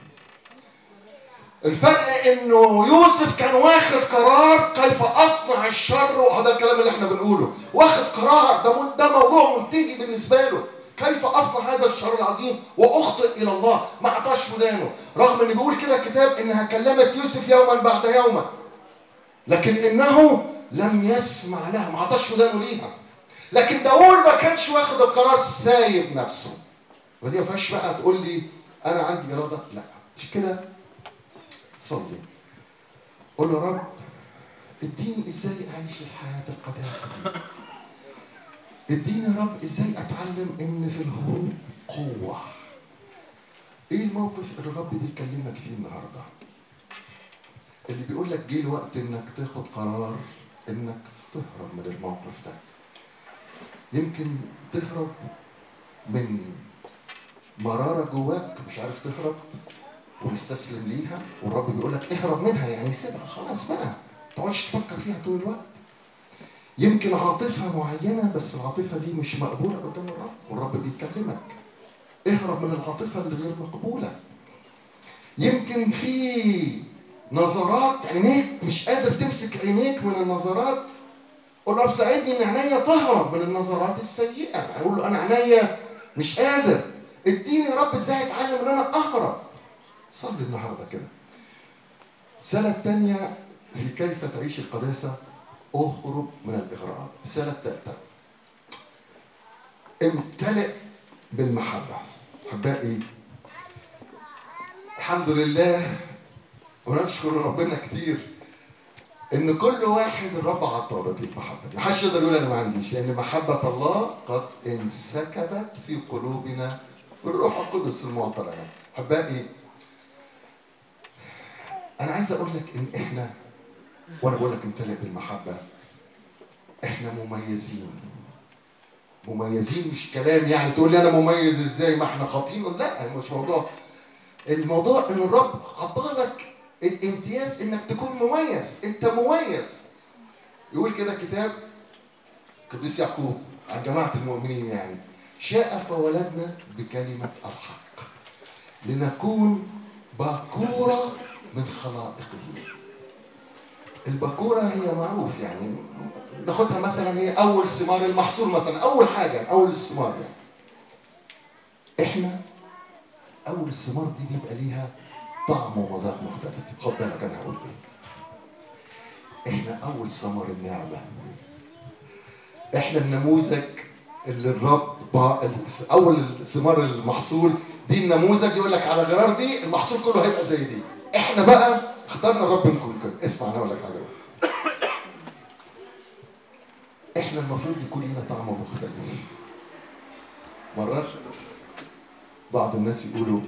الفرق انه يوسف كان واخد قرار كيف اصنع الشر وهذا الكلام اللي احنا بنقوله واخد قرار ده ده موضوع منتهي بالنسبه له كيف اصنع هذا الشر العظيم واخطئ الى الله ما اعطاش ودانه رغم ان بيقول كده الكتاب انها كلمت يوسف يوما بعد يوم لكن انه لم يسمع لها ما اعطاش ودانه ليها لكن داوود ما كانش واخد القرار سايب نفسه ودي ما فيهاش بقى تقول لي انا عندي اراده لا مش كده صلي قول له رب اديني ازاي اعيش الحياه القداسه دي اديني يا رب ازاي اتعلم ان في الهروب قوه ايه الموقف اللي الرب بيكلمك فيه النهارده اللي بيقول لك جه الوقت انك تاخد قرار انك تهرب من الموقف ده يمكن تهرب من مرارة جواك مش عارف تهرب ومستسلم ليها والرب بيقول لك اهرب منها يعني سيبها خلاص بقى ما تقعدش تفكر فيها طول الوقت يمكن عاطفة معينة بس العاطفة دي مش مقبولة قدام الرب والرب بيكلمك اهرب من العاطفة اللي غير مقبولة يمكن في نظرات عينيك مش قادر تمسك عينيك من النظرات قول له ساعدني ان عينيا تهرب من النظرات السيئه اقول له انا عينيا مش قادر اديني يا رب ازاي اتعلم ان انا اهرب صلي النهارده كده السنه الثانيه في كيف تعيش القداسه اهرب من الاغراءات السنه الثالثه امتلئ بالمحبه احبائي الحمد لله ونشكر ربنا كتير ان كل واحد الرب عطاه بدي المحبه ما حدش يقدر يقول انا ما عنديش لان محبه الله قد انسكبت في قلوبنا بالروح القدس المعطى لنا احبائي انا عايز اقول لك ان احنا وانا بقول لك امتلئ بالمحبه احنا مميزين مميزين مش كلام يعني تقول لي انا مميز ازاي ما احنا خاطئين لا مش موضوع الموضوع ان الرب عطالك الامتياز انك تكون مميز انت مميز يقول كده الكتاب قديس يعقوب عن جماعة المؤمنين يعني شاء فولدنا بكلمة الحق لنكون باكورة من خلائقه الباكورة هي معروف يعني ناخدها مثلا هي أول ثمار المحصول مثلا أول حاجة أول الثمار يعني إحنا أول الثمار دي بيبقى ليها طعم ومذاق مختلف خد بالك أنا هقول إيه إحنا أول ثمر النعمة إحنا النموذج اللي الرب با- أول ثمار المحصول دي النموذج يقول لك على غرار دي المحصول كله هيبقى زي دي إحنا بقى اخترنا الرب نكون كده اسمع أنا أقول لك حاجة بقى. احنا المفروض يكون لنا طعم مختلف مرات بعض الناس يقولوا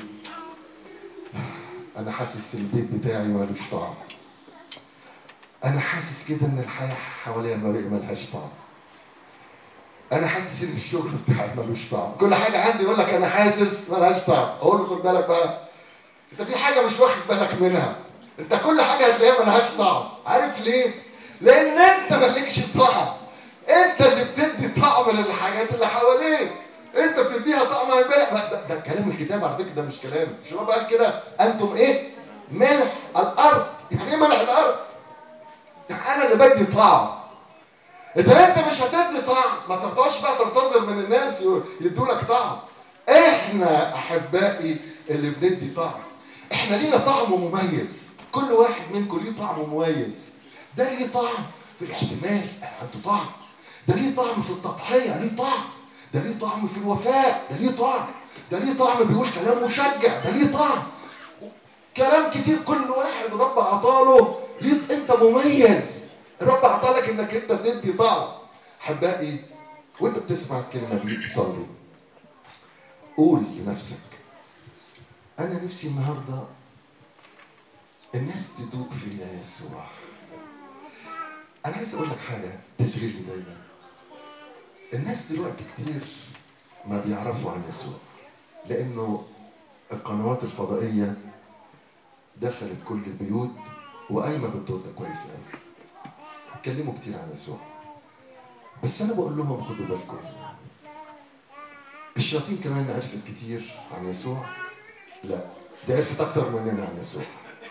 انا حاسس البيت بتاعي ملوش طعم انا حاسس كده ان الحياه حواليا ما بقى ملهاش طعم انا حاسس ان الشغل بتاعي ملوش طعم كل حاجه عندي يقول لك انا حاسس ملهاش طعم اقول له خد بالك بقى انت في حاجه مش واخد بالك منها انت كل حاجه هتلاقيها ملهاش طعم عارف ليه لان انت مالكش طعم انت اللي بتدي طعم للحاجات اللي حواليك انت بتديها طعم امبارح ده, ده كلام الكتاب على فكره ده مش كلام مش هو قال كده انتم ايه ملح الارض يعني ايه ملح الارض يعني انا اللي بدي طعم اذا انت مش هتدي طعم ما تقعدش بقى تنتظر من الناس يدوا لك طعم احنا احبائي اللي بندي طعم احنا لينا طعم مميز كل واحد منكم ليه طعم مميز ده ليه طعم في الاحتمال عنده طعم ده ليه طعم في التضحيه ليه طعم ده ليه طعم في الوفاء ده ليه طعم ده ليه طعم بيقول كلام مشجع ده ليه طعم كلام كتير كل واحد رب عطاله ليه انت مميز رب عطالك انك انت تدي طعم احبائي وانت بتسمع الكلمه دي صلي قول لنفسك انا نفسي النهارده الناس تدوق فيا يسوع انا عايز اقول لك حاجه تشغلني دايما الناس دلوقتي كتير ما بيعرفوا عن يسوع لانه القنوات الفضائيه دخلت كل البيوت وقايمه بالدور ده كويس قوي اتكلموا كتير عن يسوع بس انا بقول لهم خدوا بالكم الشياطين كمان عرفت كتير عن يسوع لا دي عرفت اكتر مننا عن يسوع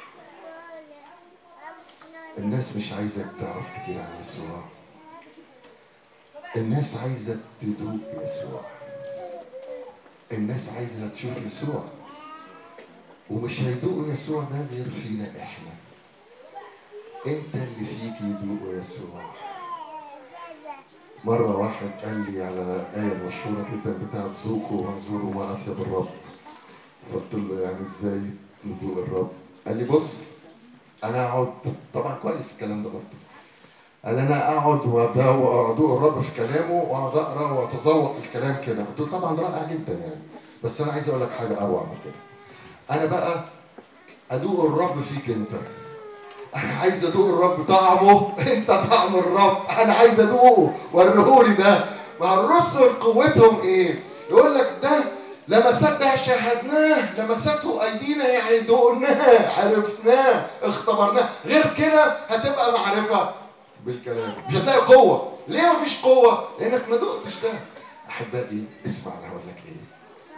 الناس مش عايزك تعرف كتير عن يسوع الناس عايزة تدوق يسوع الناس عايزة تشوف يسوع ومش هيدوقوا يسوع ده غير فينا احنا انت اللي فيك يدوقوا يسوع مرة واحد قال لي على آية مشهورة جدا بتاعت ذوقوا وانظروا ما أطيب الرب قلت له يعني ازاي ندوق الرب قال لي بص انا اقعد طبعا كويس الكلام ده برضه قال انا اقعد وادوق الرب في كلامه واقعد اقرا واتذوق الكلام كده قلت له طبعا رائع جدا يعني بس انا عايز اقول لك حاجه اروع من كده انا بقى ادوق الرب فيك انت انا عايز ادوق الرب طعمه انت طعم الرب انا عايز ادوقه وريهولي ده مع الرسل قوتهم ايه يقول لك ده لمسات ده شاهدناه لمسته ايدينا يعني دقناه عرفناه اختبرناه غير كده هتبقى معرفه بالكلام مش هتلاقي قوه ليه مفيش قوه لانك ما دقتش ده احبائي اسمع انا هقول لك ايه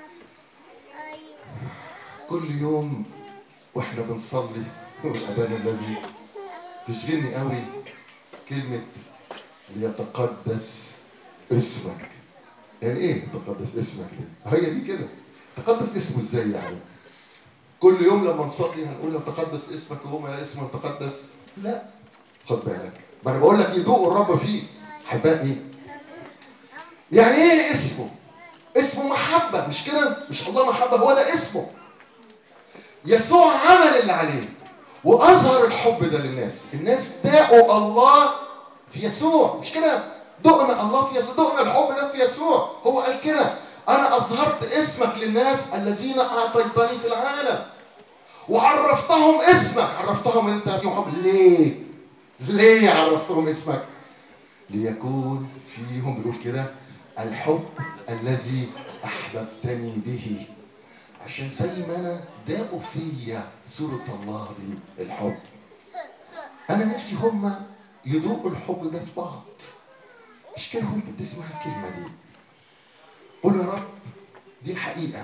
كل يوم واحنا بنصلي والابان الذي تشغلني قوي كلمه ليتقدس اسمك يعني ايه تقدس اسمك دي؟ هي دي كده تقدس اسمه ازاي يعني؟ كل يوم لما نصلي هنقول تقدس اسمك وهو يا اسمه تقدس لا خد بالك ما انا بقول لك يدوق الرب فيه احبائي يعني ايه اسمه؟ اسمه محبه مش كده؟ مش الله محبه هو ده اسمه يسوع عمل اللي عليه واظهر الحب ده للناس الناس داقوا الله في يسوع مش كده؟ دقنا الله في يسوع دقنا الحب ده في يسوع هو قال كده انا اظهرت اسمك للناس الذين اعطيتني في العالم وعرفتهم اسمك عرفتهم انت فيهم ليه ليه عرفتهم اسمك ليكون فيهم بيقول كده الحب الذي احببتني به عشان زي ما انا داقوا فيا صورة الله دي الحب انا نفسي هم يدوقوا الحب ده في بعض مش كده وانت بتسمع الكلمه دي قول يا رب دي الحقيقه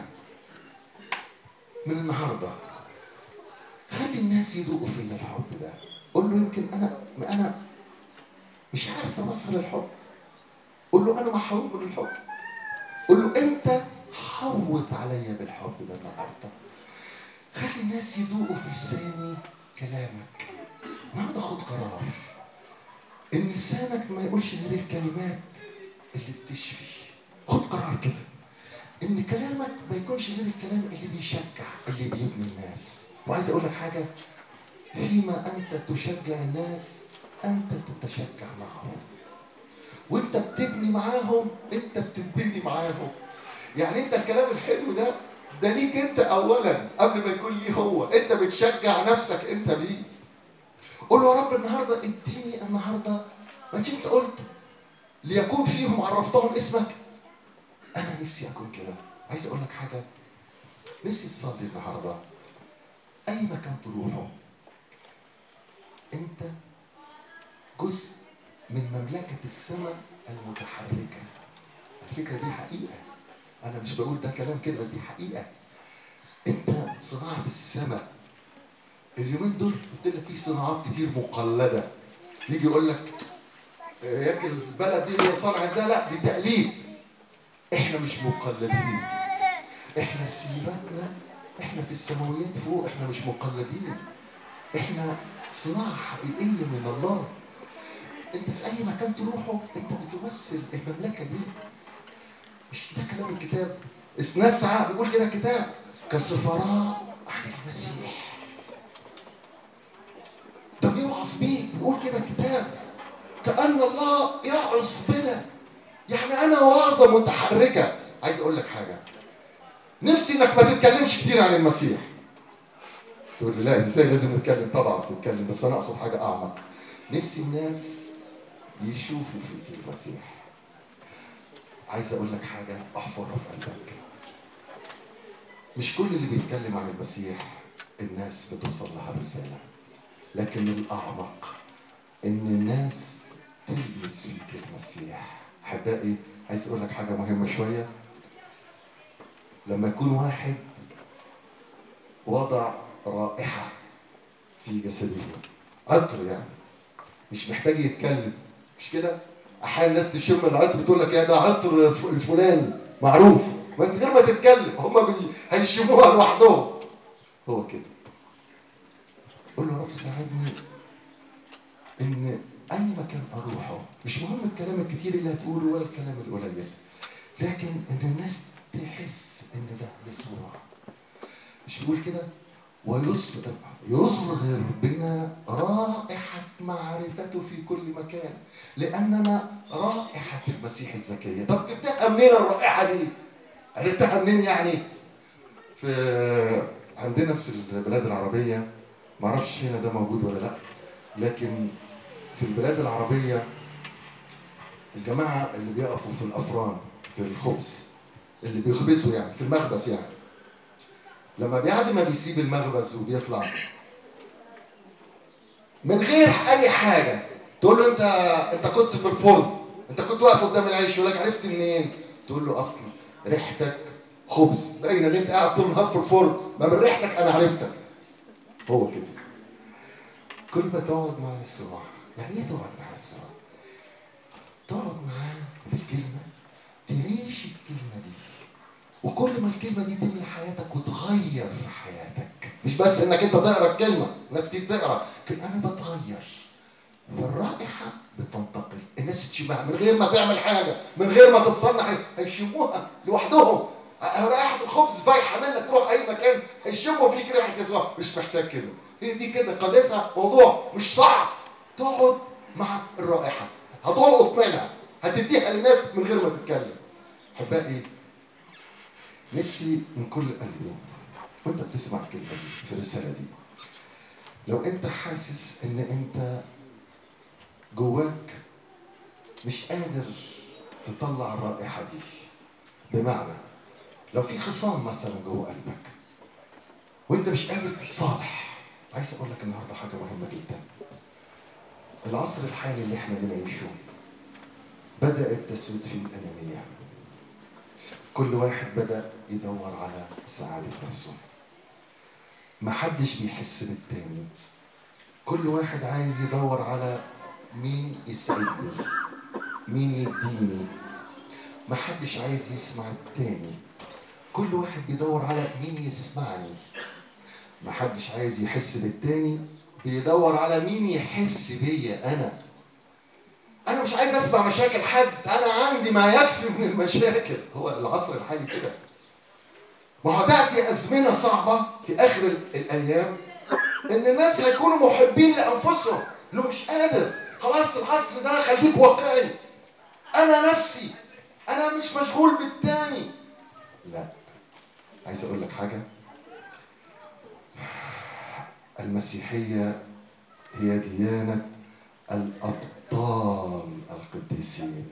من النهارده خلي الناس يذوقوا فيا الحب ده قول له يمكن انا ما انا مش عارف اوصل الحب قول له انا محروم من الحب قول له انت حوط عليا بالحب ده النهارده خلي الناس يذوقوا في لساني كلامك النهارده خد قرار ان لسانك ما يقولش غير الكلمات اللي بتشفي خد قرار كده ان كلامك ما يكونش غير الكلام اللي بيشجع اللي بيبني الناس وعايز اقول لك حاجه فيما انت تشجع الناس انت تتشجع معهم وانت بتبني معاهم انت بتتبني معاهم يعني انت الكلام الحلو ده ده ليك انت اولا قبل ما يكون ليه هو انت بتشجع نفسك انت بيه قول له يا رب النهارده اديني النهارده ما انت انت قلت ليكون فيهم عرفتهم اسمك انا نفسي اكون كده عايز اقول لك حاجه نفسي تصلي النهارده اي مكان تروحه انت جزء من مملكه السماء المتحركه الفكره دي حقيقه انا مش بقول ده كلام كده بس دي حقيقه انت صناعه السماء اليومين دول قلت لك في صناعات كتير مقلده يجي يقول لك يا أخي البلد دي هي صنعت ده لا دي تقليد احنا مش مقلدين احنا سيبتنا احنا في السماويات فوق احنا مش مقلدين احنا صناعه حقيقيه من الله انت في اي مكان تروحه انت بتمثل المملكه دي مش ده كلام الكتاب نسعى بيقول كده الكتاب كسفراء عن المسيح ده بيوعظ بيه بيقول كده الكتاب كأن الله يعظ بنا يعني أنا وعظة متحركة عايز أقول لك حاجة نفسي إنك ما تتكلمش كتير عن المسيح تقول لي لا ازاي لازم نتكلم طبعا تتكلم بس انا اقصد حاجه اعمق نفسي الناس يشوفوا فيك المسيح عايز اقول لك حاجه احفرها في قلبك مش كل اللي بيتكلم عن المسيح الناس بتوصل لها رساله لكن الاعمق ان الناس تلمس فيك المسيح احبائي عايز اقول لك حاجه مهمه شويه لما يكون واحد وضع رائحه في جسده عطر يعني مش محتاج يتكلم مش كده احيانا الناس تشم العطر تقول لك يا ده عطر الفلاني معروف ما من غير ما تتكلم هم بي... هيشموها لوحدهم هو كده قول له يا رب ساعدني ان اي مكان اروحه مش مهم الكلام الكتير اللي هتقوله ولا الكلام القليل لكن ان الناس تحس ان ده يسوع مش بيقول كده ويصغر يصغر بنا رائحة معرفته في كل مكان لأننا رائحة المسيح الزكية طب جبتها منين الرائحة دي؟ عرفتها منين يعني؟ في عندنا في البلاد العربية معرفش هنا ده موجود ولا لا لكن في البلاد العربية الجماعة اللي بيقفوا في الأفران في الخبز اللي بيخبزوا يعني في المخبز يعني لما بعد ما بيسيب المخبز وبيطلع من غير اي حاجه تقول له انت انت كنت في الفرن انت كنت واقف قدام العيش يقول لك عرفت منين؟ تقول له اصلا ريحتك خبز باين ان انت قاعد طول النهار في الفرن ما من ريحتك انا عرفتك هو كده كل ما تقعد مع يسوع يعني ايه تقعد مع يسوع؟ تقعد معاه في الكلمه تعيش الكلمه دي وكل ما الكلمه دي تملى حياتك وتغير في حياتك مش بس انك انت تقرا الكلمه ناس كتير تقرا لكن انا بتغير والرائحه بتنتقل الناس تشمها من غير ما تعمل حاجه من غير ما تتصنع حاجه هيشموها لوحدهم رائحه الخبز فايحه منك تروح اي مكان هيشموا فيك ريحه يسوع مش محتاج كده هي دي كده قداسه موضوع مش صعب تقعد مع الرائحه هتلقط منها هتديها للناس من غير ما تتكلم احبائي نفسي من كل قلبي وانت بتسمع الكلمه دي في الرساله دي لو انت حاسس ان انت جواك مش قادر تطلع الرائحه دي بمعنى لو في خصام مثلا جوه قلبك وانت مش قادر تتصالح عايز اقول لك النهارده حاجه مهمه جدا العصر الحالي اللي احنا بنعيشه بدأ التسويد في الأنانية كل واحد بدأ يدور على سعادة نفسه محدش بيحس بالتاني كل واحد عايز يدور على مين يسعدني مين يديني محدش عايز يسمع التاني كل واحد بيدور على مين يسمعني محدش عايز يحس بالتاني بيدور على مين يحس بيا انا انا مش عايز اسمع مشاكل حد انا عندي ما يكفي من المشاكل هو العصر الحالي كده ما هو تاتي ازمنه صعبه في اخر ال- الايام ان الناس هيكونوا محبين لانفسهم انه مش قادر خلاص العصر ده خليك واقعي انا نفسي انا مش مشغول بالتاني لا عايز اقول لك حاجه المسيحيه هي ديانه الابطال القديسين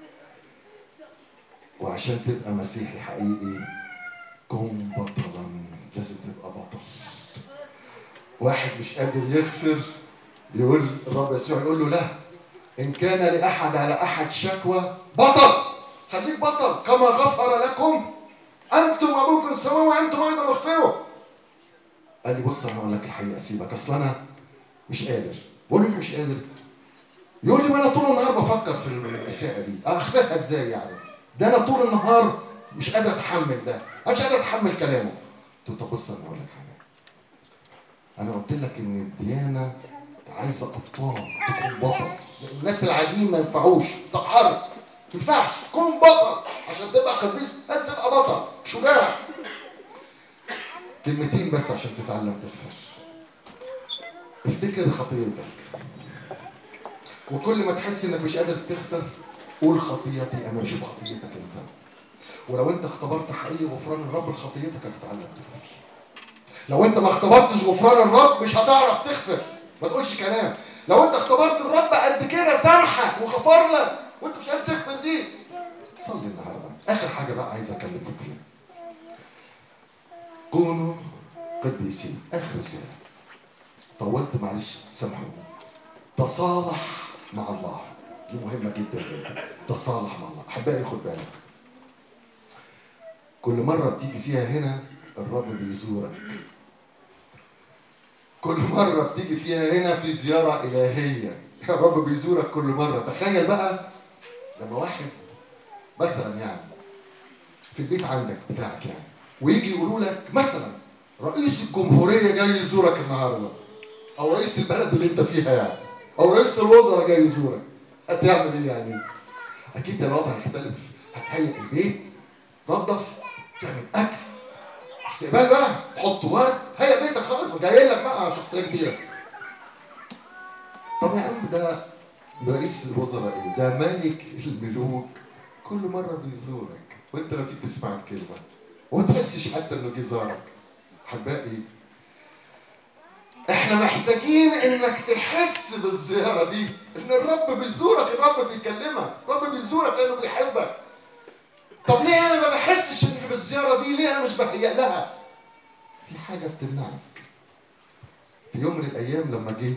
وعشان تبقى مسيحي حقيقي كن بطلا لازم تبقى بطل واحد مش قادر يغفر يقول الرب يسوع يقول له لا ان كان لاحد على احد شكوى بطل خليك بطل كما غفر لكم انتم ابوكم السماوي وانتم ايضا اغفروا قال لي بص انا هقول لك الحقيقه سيبك اصل انا مش قادر بقول له مش قادر يقول لي ما انا طول النهار بفكر في الاساءه دي اخفيها ازاي يعني ده انا طول النهار مش قادر اتحمل ده انا مش قادر اتحمل كلامه قلت له طب بص انا هقول لك حاجه انا قلت لك ان الديانه عايزه ابطال تكون بطل الناس العاديين ما ينفعوش تقهرك ما ينفعش كن بطل عشان تبقى قديس لازم تبقى بطل شجاع كلمتين بس عشان تتعلم تغفر افتكر خطيتك وكل ما تحس انك مش قادر تغفر قول خطيتي انا بشوف خطيتك انت ولو انت اختبرت حقيقي غفران الرب لخطيتك هتتعلم تغفر لو انت ما اختبرتش غفران الرب مش هتعرف تغفر ما تقولش كلام لو انت اختبرت الرب قد كده سامحك وغفر لك وانت مش قادر تغفر دي صلي النهارده اخر حاجه بقى عايز اكلمكم فيها كونوا قديسين اخر رساله طولت معلش سامحوني تصالح مع الله دي مهمه جدا جدا تصالح مع الله احبائي خد بالك كل مره بتيجي فيها هنا الرب بيزورك كل مرة بتيجي فيها هنا في زيارة إلهية الرب بيزورك كل مرة تخيل بقى لما واحد مثلا يعني في البيت عندك بتاعك يعني ويجي يقولوا لك مثلا رئيس الجمهورية جاي يزورك النهاردة أو رئيس البلد اللي أنت فيها يعني أو رئيس الوزراء جاي يزورك هتعمل إيه يعني؟ أكيد الوضع هيختلف هتهيئ البيت تنظف تعمل أكل استقبال بقى تحط ورد هيا بيتك خالص وجاي لك بقى شخصيه كبيره طب يا عم ده رئيس الوزراء ايه ده ملك الملوك كل مره بيزورك وانت لما تيجي تسمع الكلمه وما تحسش حتى انه جه زارك حبائي احنا محتاجين انك تحس بالزياره دي ان الرب بيزورك الرب بيكلمك الرب بيزورك لانه بيحبك طب ليه انا ما بحسش ان بالزياره دي ليه انا مش بهيأ لها في حاجه بتمنعك في يوم من الايام لما جه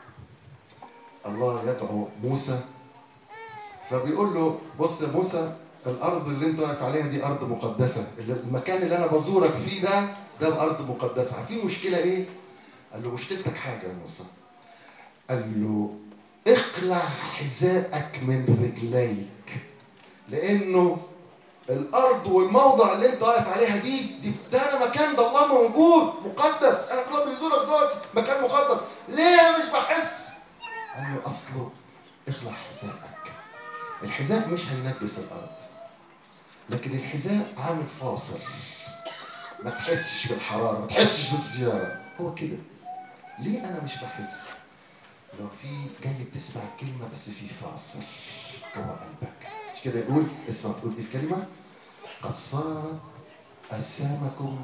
الله يدعو موسى فبيقول له بص يا موسى الارض اللي انت واقف عليها دي ارض مقدسه اللي- المكان اللي انا بزورك فيه ده ده ارض مقدسه عارفين المشكله ايه قال له مشكلتك حاجه يا موسى قال له اقلع حذاءك من رجليك لانه الارض والموضع اللي انت واقف عليها دي دي ده مكان ده الله موجود مقدس انا الله بيزورك دلوقتي مكان مقدس ليه انا مش بحس قال له اصله اخلع حذائك الحذاء مش هينجس الارض لكن الحذاء عامل فاصل ما تحسش بالحراره ما تحسش بالزياره هو كده ليه انا مش بحس لو في جاي بتسمع الكلمه بس في فاصل جوه قلبك مش كده يقول اسمع تقول دي الكلمه قد صارت أجسامكم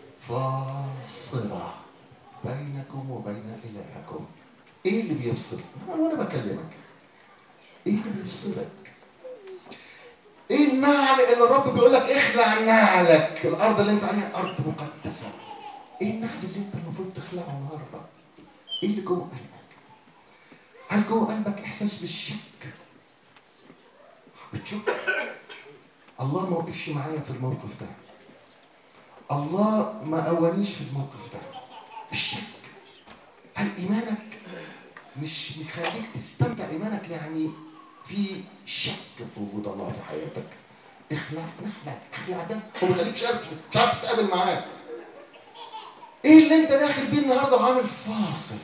فاصلة بينكم وبين إلهكم إيه اللي بيفصل؟ أنا وأنا بكلمك إيه اللي بيفصلك؟ إيه النعل اللي الرب بيقول لك اخلع نعلك الأرض اللي أنت عليها أرض مقدسة إيه النعل اللي أنت المفروض تخلعه النهاردة؟ إيه اللي جوه قلبك؟ هل جوه قلبك إحساس بالشك؟ بتشك الله ما وقفش معايا في الموقف ده الله ما قوانيش في الموقف ده الشك هل ايمانك مش مخليك تستمتع ايمانك يعني في شك في وجود الله في حياتك اخلع اخلع اخلع ده هو ما بيخليكش عارف مش عارف تتقابل معاه ايه اللي انت داخل بيه النهارده وعامل فاصل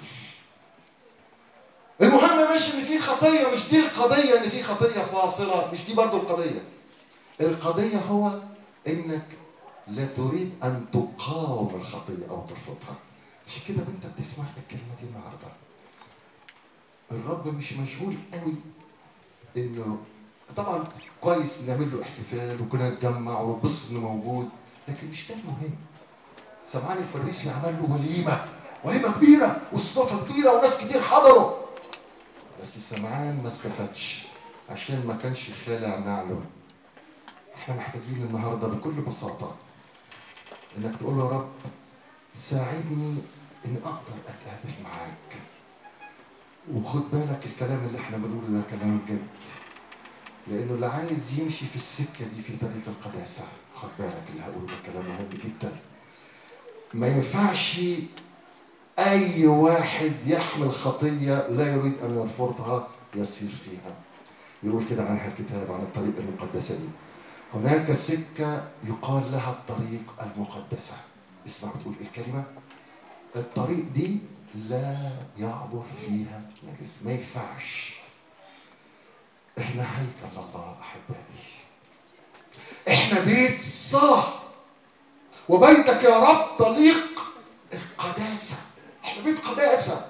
المهم مش ان في خطيه مش دي القضيه ان في خطيه فاصله مش دي برضو القضيه القضيه هو انك لا تريد ان تقاوم الخطيه او ترفضها عشان كده وانت بتسمع الكلمه دي النهارده الرب مش مشغول قوي انه طبعا كويس نعمل له احتفال وكلنا نتجمع ونبص انه موجود لكن مش ده المهم سمعان الفريسي عمل له وليمه وليمه كبيره واستضافه كبيره وناس كتير حضروا بس سمعان ما استفادش عشان ما كانش خالع نعله احنا محتاجين النهارده بكل بساطه انك تقول له يا رب ساعدني اني اقدر اتقابل معاك وخد بالك الكلام اللي احنا بنقوله ده كلام جد لانه اللي عايز يمشي في السكه دي في طريق القداسه خد بالك اللي هقوله ده كلام مهم جدا ما ينفعش اي واحد يحمل خطيه لا يريد ان يرفضها يسير فيها يقول كده عنها الكتاب عن الطريق المقدسه دي هناك سكه يقال لها الطريق المقدسه اسمع بتقول إيه الكلمه الطريق دي لا يعبر فيها نجس ما ينفعش احنا هيكل الله احبائي احنا بيت صلاه وبيتك يا رب طليق القداسه احنا بيت قداسه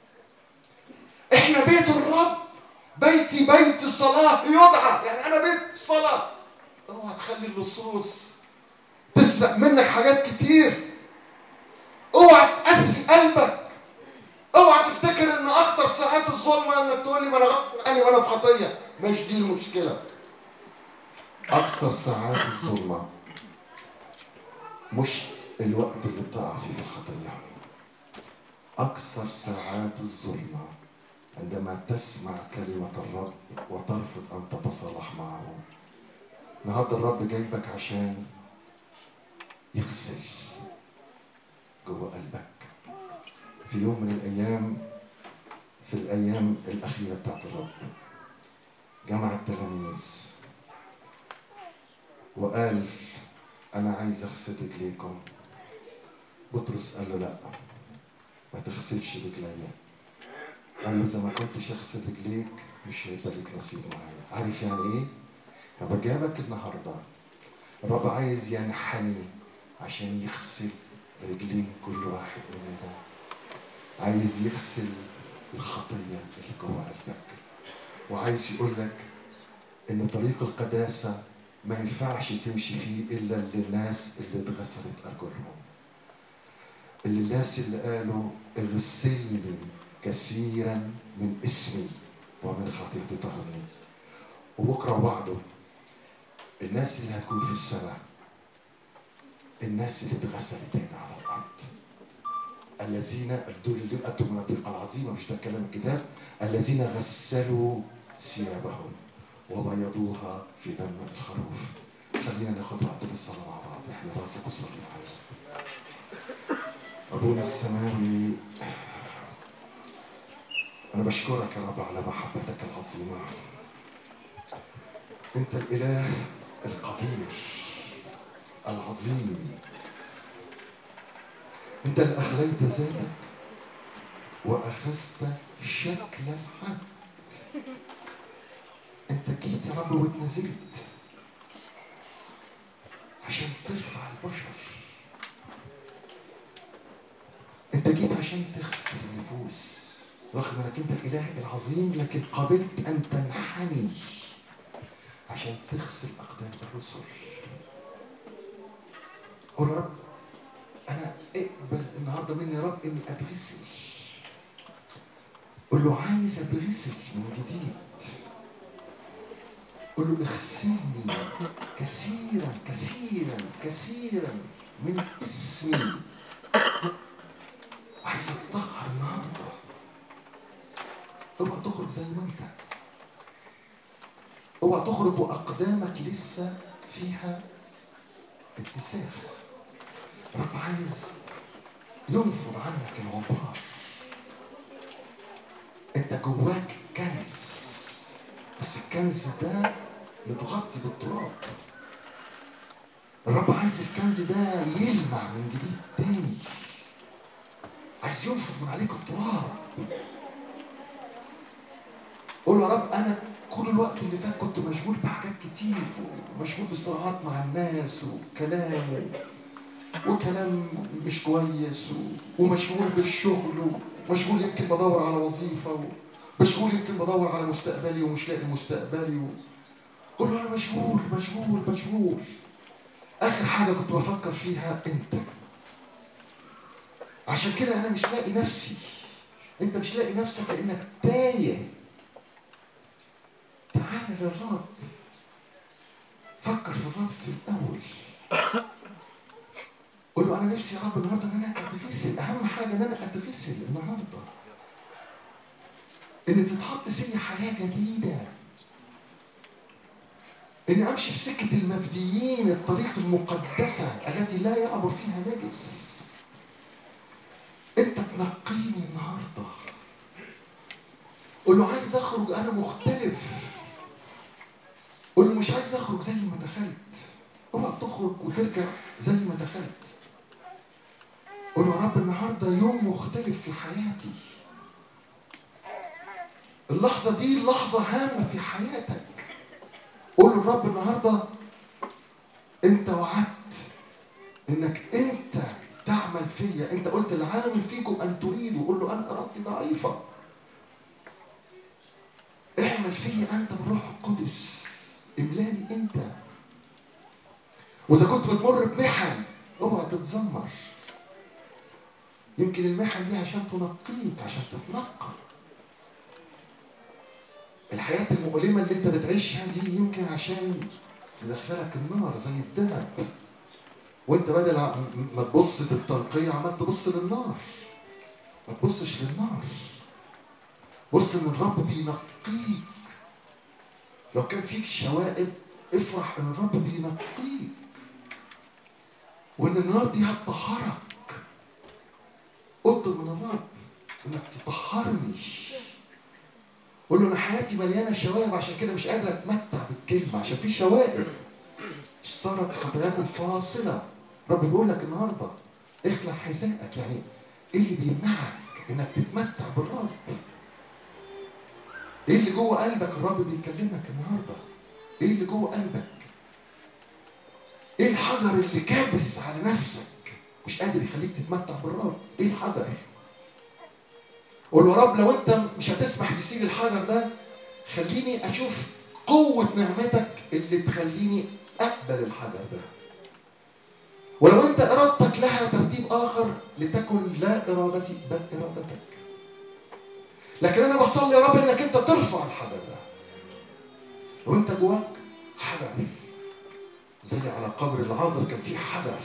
احنا بيت الرب بيتي بيت صلاه يدعى يعني انا بيت صلاه اوعى تخلي اللصوص تسرق منك حاجات كتير اوعى تقسي قلبك اوعى تفتكر ان اكتر ساعات الظلمه انك تقول لي ما انا غفر عني وانا في خطيه مش دي المشكله اكثر ساعات الظلمه مش الوقت اللي بتقع فيه في الخطيه اكثر ساعات الظلمه عندما تسمع كلمه الرب وترفض ان تتصالح معه النهارده الرب جايبك عشان يغسل جوه قلبك في يوم من الايام في الايام الاخيره بتاعت الرب جمع التلاميذ وقال انا عايز اغسل رجليكم بطرس قال له لا ما تغسلش رجليا قال له اذا ما كنتش اغسل رجليك مش هيبقى لك نصيب معايا عارف يعني ايه رب جابك النهارده الرب عايز ينحني عشان يغسل رجلين كل واحد مننا عايز يغسل الخطية اللي جوه قلبك وعايز يقول لك ان طريق القداسة ما ينفعش تمشي فيه الا للناس اللي اتغسلت ارجلهم اللي الناس اللي قالوا اغسلني كثيرا من اسمي ومن خطيئتي طهرني وبكره وعده الناس اللي هتكون في السماء الناس اللي اتغسلت هنا على الارض الذين دول اللي اتوا من الضيقه العظيمه مش ده كلام الكتاب الذين غسلوا ثيابهم وبيضوها في دم الخروف خلينا ناخد وقت للصلاه مع بعض احنا راسك وصلي معايا ابونا السماوي انا بشكرك يا رب على محبتك العظيمه انت الاله القدير العظيم انت اللي اخليت ذاتك واخذت شكل العبد انت جيت يا رب واتنزلت عشان ترفع البشر انت جيت عشان تغسل النفوس رغم انك انت الاله العظيم لكن قبلت ان تنحني عشان تغسل اقدام الرسل قول يا رب انا اقبل النهارده مني يا رب اني اتغسل قول له عايز اتغسل من جديد قول له اغسلني كثيرا كثيرا كثيرا من اسمي عايز اتطهر النهارده اوعى تخرج زي ما انت اوعى اوعى تخرج واقدامك لسه فيها اتساخ رب عايز ينفض عنك الغبار انت جواك كنز بس الكنز ده متغطي بالتراب الرب عايز الكنز ده يلمع من جديد تاني عايز ينفض من عليك التراب قول له يا رب انا كل الوقت اللي فات كنت مشغول بحاجات كتير ومشغول بصراعات مع الناس وكلام وكلام مش كويس و- ومشغول بالشغل ومشغول يمكن بدور على وظيفه ومشغول يمكن بدور على مستقبلي ومش لاقي مستقبلي و... قول له انا مشغول مشغول مشغول اخر حاجه كنت بفكر فيها انت عشان كده انا مش لاقي نفسي انت مش لاقي نفسك لانك تايه تعال للرب فكر في الرب في الاول قول له انا نفسي يا رب النهارده ان انا اتغسل اهم حاجه ان انا اتغسل النهارده ان تتحط فيا حياه جديده ان امشي في سكه المفديين الطريق المقدسه التي لا يعبر فيها نجس انت تنقيني النهارده قول له عايز اخرج انا مختلف قول له مش عايز اخرج زي ما دخلت اوعى تخرج وترجع زي ما دخلت قول له يا رب النهارده يوم مختلف في حياتي اللحظه دي لحظه هامه في حياتك قول له الرب النهارده انت وعدت انك انت تعمل فيا انت قلت العامل فيكم ان تريدوا قول له انا ارادتي ضعيفه اعمل فيا انت بالروح القدس املاني انت واذا كنت بتمر بمحن اوعى تتذمر يمكن المحن دي عشان تنقيك عشان تتنقى الحياة المؤلمة اللي انت بتعيشها دي يمكن عشان تدخلك النار زي الذهب وانت بدل ع- ما تبص بالتنقية عمال تبص للنار ما تبصش للنار بص ان الرب بينقيك لو كان فيك شوائب افرح ان الرب بينقيك وان النار دي هتطهرك اطلب من الرب انك تطهرني قول له انا حياتي مليانه شوائب عشان كده مش قادر اتمتع بالكلمه عشان في شوائب صارت خطاياكم فاصله رب بيقول لك النهارده اخلع حذائك يعني ايه اللي بيمنعك انك تتمتع بالرب ايه اللي جوه قلبك الرب بيكلمك النهارده ايه اللي جوه قلبك ايه الحجر اللي كابس على نفسك مش قادر يخليك تتمتع بالرب ايه الحجر قول له يا رب لو انت مش هتسمح تسيب الحجر ده خليني اشوف قوة نعمتك اللي تخليني اقبل الحجر ده ولو انت ارادتك لها ترتيب اخر لتكن لا ارادتي بل ارادتك لكن انا بصلي يا رب انك انت ترفع الحجر ده لو انت جواك حجر زي على قبر العازر كان فيه حجر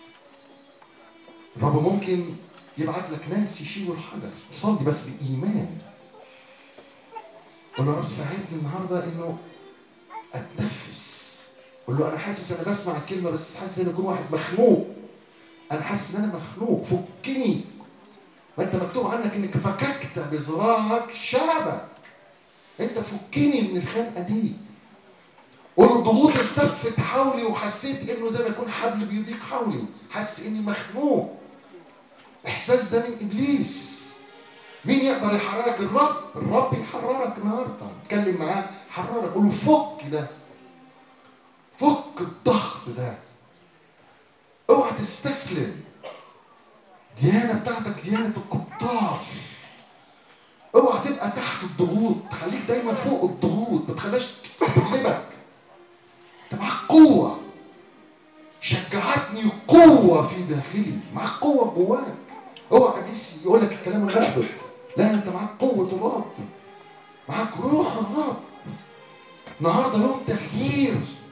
الرب ممكن يبعت لك ناس يشيلوا الحجر صلي بس بإيمان قول له يا رب ساعدني النهارده انه اتنفس قول له انا حاسس انا بسمع الكلمه بس حاسس ان اكون واحد مخنوق انا حاسس ان انا مخنوق فكني ما انت مكتوب عنك انك فككت بذراعك شعبك انت فكني من الخنقه دي قول له الضغوط التفت حولي وحسيت انه زي ما يكون حبل بيضيق حولي حاسس اني مخنوق احساس ده من ابليس مين يقدر يحررك الرب الرب يحررك النهارده اتكلم معاه حررك قول له فك ده فك الضغط ده اوعى تستسلم ديانه بتاعتك ديانه الابطال اوعى تبقى تحت الضغوط خليك دايما فوق الضغوط ما تخليهاش تغلبك انت معاك قوه شجعتني قوه في داخلي معاك قوه جواك اوعى ابليس يقول لك الكلام المحبط لا انت معاك قوه الرب معاك روح الرب النهارده يوم تغيير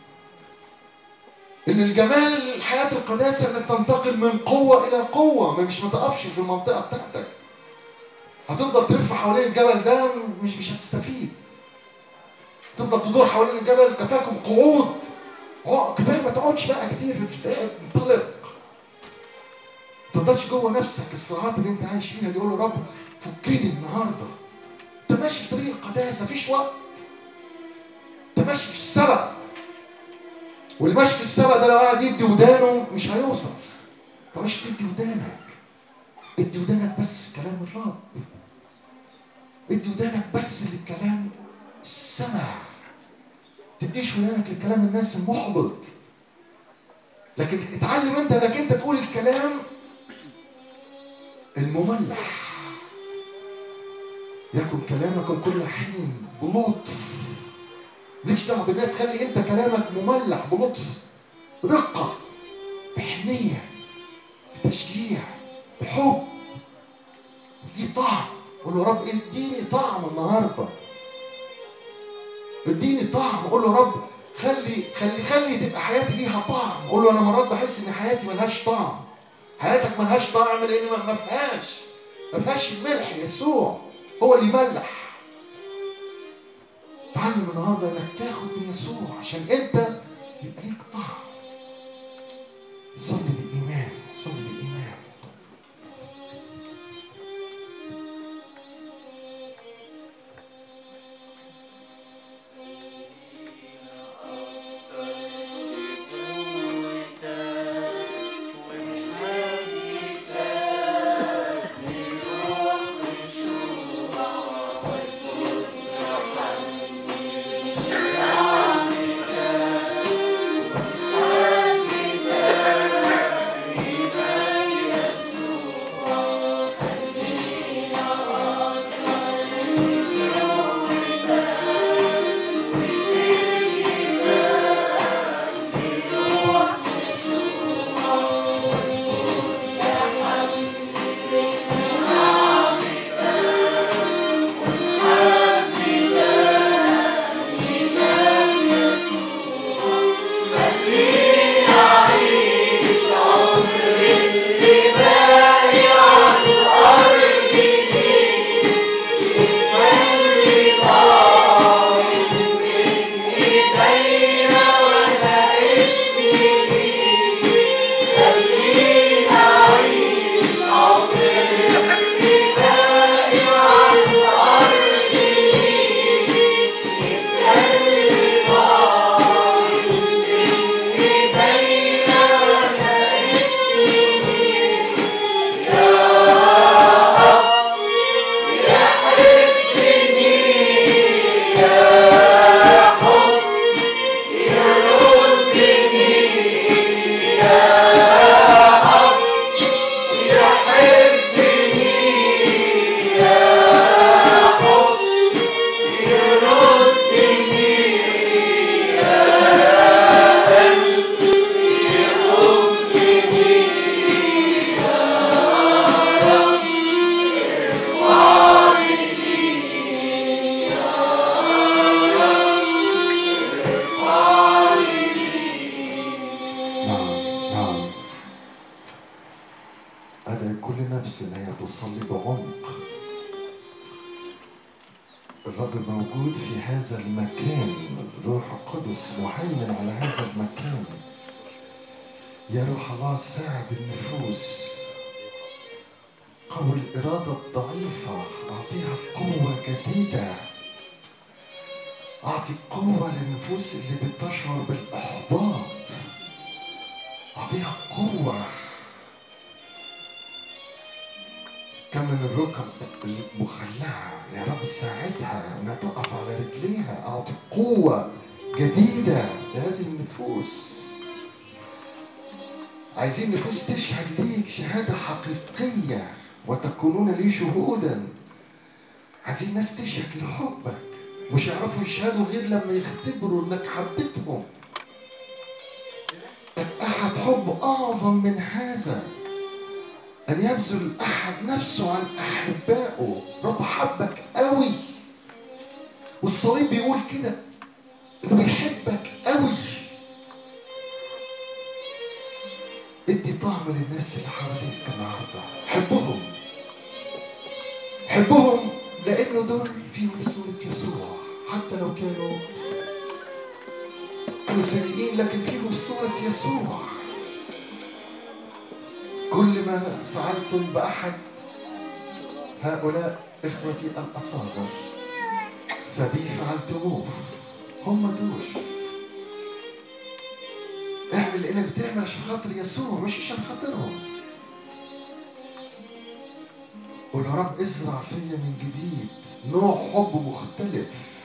ان الجمال حياه القداسه انك تنتقل من قوه الى قوه مش ما تقفش في المنطقه بتاعتك هتفضل تلف حوالين الجبل ده مش مش هتستفيد تفضل تدور حوالين الجبل كفاكم قعود اه كفايه ما تقعدش بقى كتير انطلق ما تفضلش جوه نفسك الصراعات اللي انت عايش فيها دي قول له رب فكني النهارده انت ماشي في طريق القداسه مفيش وقت انت ماشي في السبق واللي ماشي في السبق ده لو قاعد يدي ودانه مش هيوصل ما تقعدش تدي ودانك ادي ودانك بس كلام الرب ادي ودانك بس للكلام السمع تديش ودانك لكلام الناس المحبط لكن اتعلم انت انك انت تقول الكلام المملح يكن كلامك كل حين بلطف ليش دعوه بالناس خلي انت كلامك مملح بلطف رقه بحنيه بتشجيع بحب ليه طعم قول له رب اديني طعم النهارده اديني طعم قول له رب خلي خلي خلي تبقى حياتي ليها طعم قول له انا مرات بحس ان حياتي ملهاش طعم حياتك ملهاش طعم لان ما فيهاش ما فيهاش الملح يسوع هو اللي يملح تعلم النهارده انك تاخد من يسوع عشان انت يبقى ليك طعم صلي بالايمان صلي بالايمان حبهم لانه دول فيهم صورة يسوع حتى لو كانوا كانوا سيئين لكن فيهم صورة يسوع كل ما فعلتم بأحد هؤلاء إخوتي الأصاغر فبي فعلتموه هم دول اعمل لانك بتعمل عشان خاطر يسوع مش عشان خاطرهم قول يا رب ازرع فيا من جديد نوع حب مختلف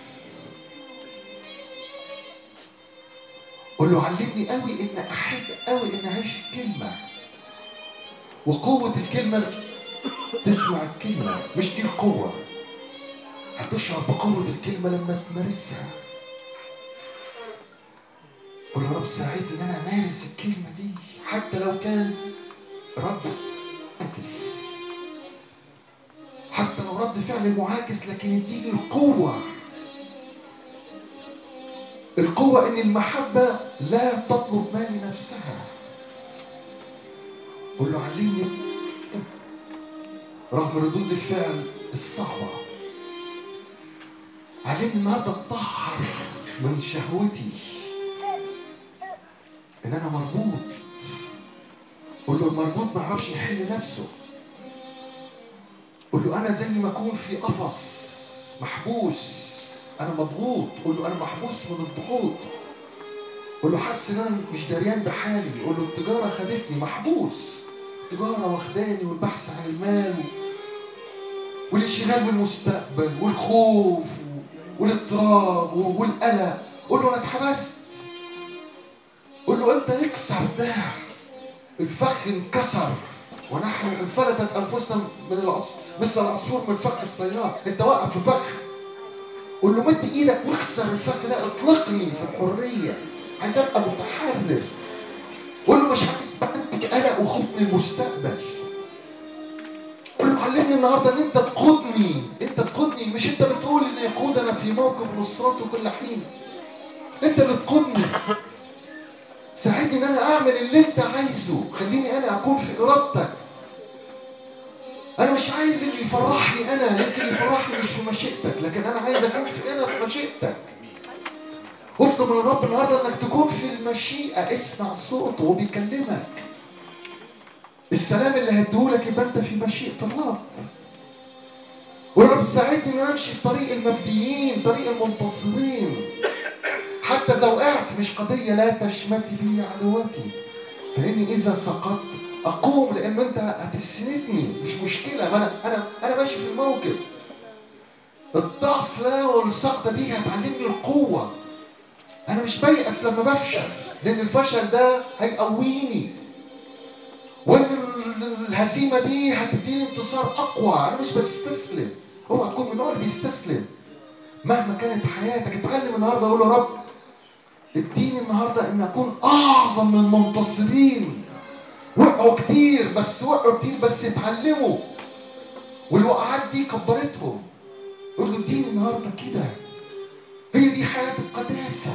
قول له علمني قوي ان احب قوي ان اعيش الكلمه وقوه الكلمه تسمع الكلمه مش دي القوه هتشعر بقوه الكلمه لما تمارسها قول يا رب ساعدني ان انا امارس الكلمه دي حتى لو كان رد معاكس حتى لو رد فعل معاكس لكن اديني القوه القوه ان المحبه لا تطلب ما لنفسها قول له علمني رغم ردود الفعل الصعبه علمني النهارده اتطهر من شهوتي ان انا مربوط قول له المربوط ما يعرفش يحل نفسه قول له انا زي ما اكون في قفص محبوس انا مضغوط قول له انا محبوس من الضغوط قول له حاسس ان انا مش دريان بحالي قول له التجاره خدتني محبوس التجاره واخداني والبحث عن المال والانشغال بالمستقبل والخوف والاضطراب والقلق قول له انا اتحبست قول له انت اكسر ده الفخ انكسر ونحن انفلتت انفسنا من العص مثل العصفور من فخ الصياد انت واقف في فخ قول له مد ايدك واكسر الفخ ده اطلقني في الحريه عايز ابقى متحرر قول له مش عايز عندك قلق وخوف من المستقبل قول له علمني النهارده ان انت تقودني انت تقودني مش انت بتقول ان يقودنا في موكب نصرته كل حين انت اللي تقودني ساعدني ان انا اعمل اللي انت عايزه خليني انا اكون في ارادتك انا مش عايز اللي يفرحني انا يمكن يفرحني مش في مشيئتك لكن انا عايز اكون في انا في مشيئتك اطلب من الرب النهارده انك تكون في المشيئه اسمع صوته وهو بيكلمك السلام اللي هديهولك يبقى انت في مشيئه الله والرب ساعدني ان انا امشي في طريق المفديين طريق المنتصرين حتى إذا وقعت مش قضية لا تشمتي بي عدوتي فإني إذا سقطت أقوم لأن أنت هتسندني مش مشكلة ما أنا أنا أنا ماشي في الموكب الضعف ده والسقطة دي هتعلمني القوة أنا مش بيأس لما بفشل لأن الفشل ده هيقويني وإن الهزيمة دي هتديني انتصار أقوى أنا مش بستسلم اوعى تكون من النوع اللي بيستسلم مهما كانت حياتك اتعلم النهارده قول يا رب اديني النهارده ان اكون اعظم من المنتصرين وقعوا كتير بس وقعوا كتير بس اتعلموا والوقعات دي كبرتهم قول له اديني النهارده كده هي دي حياه القداسه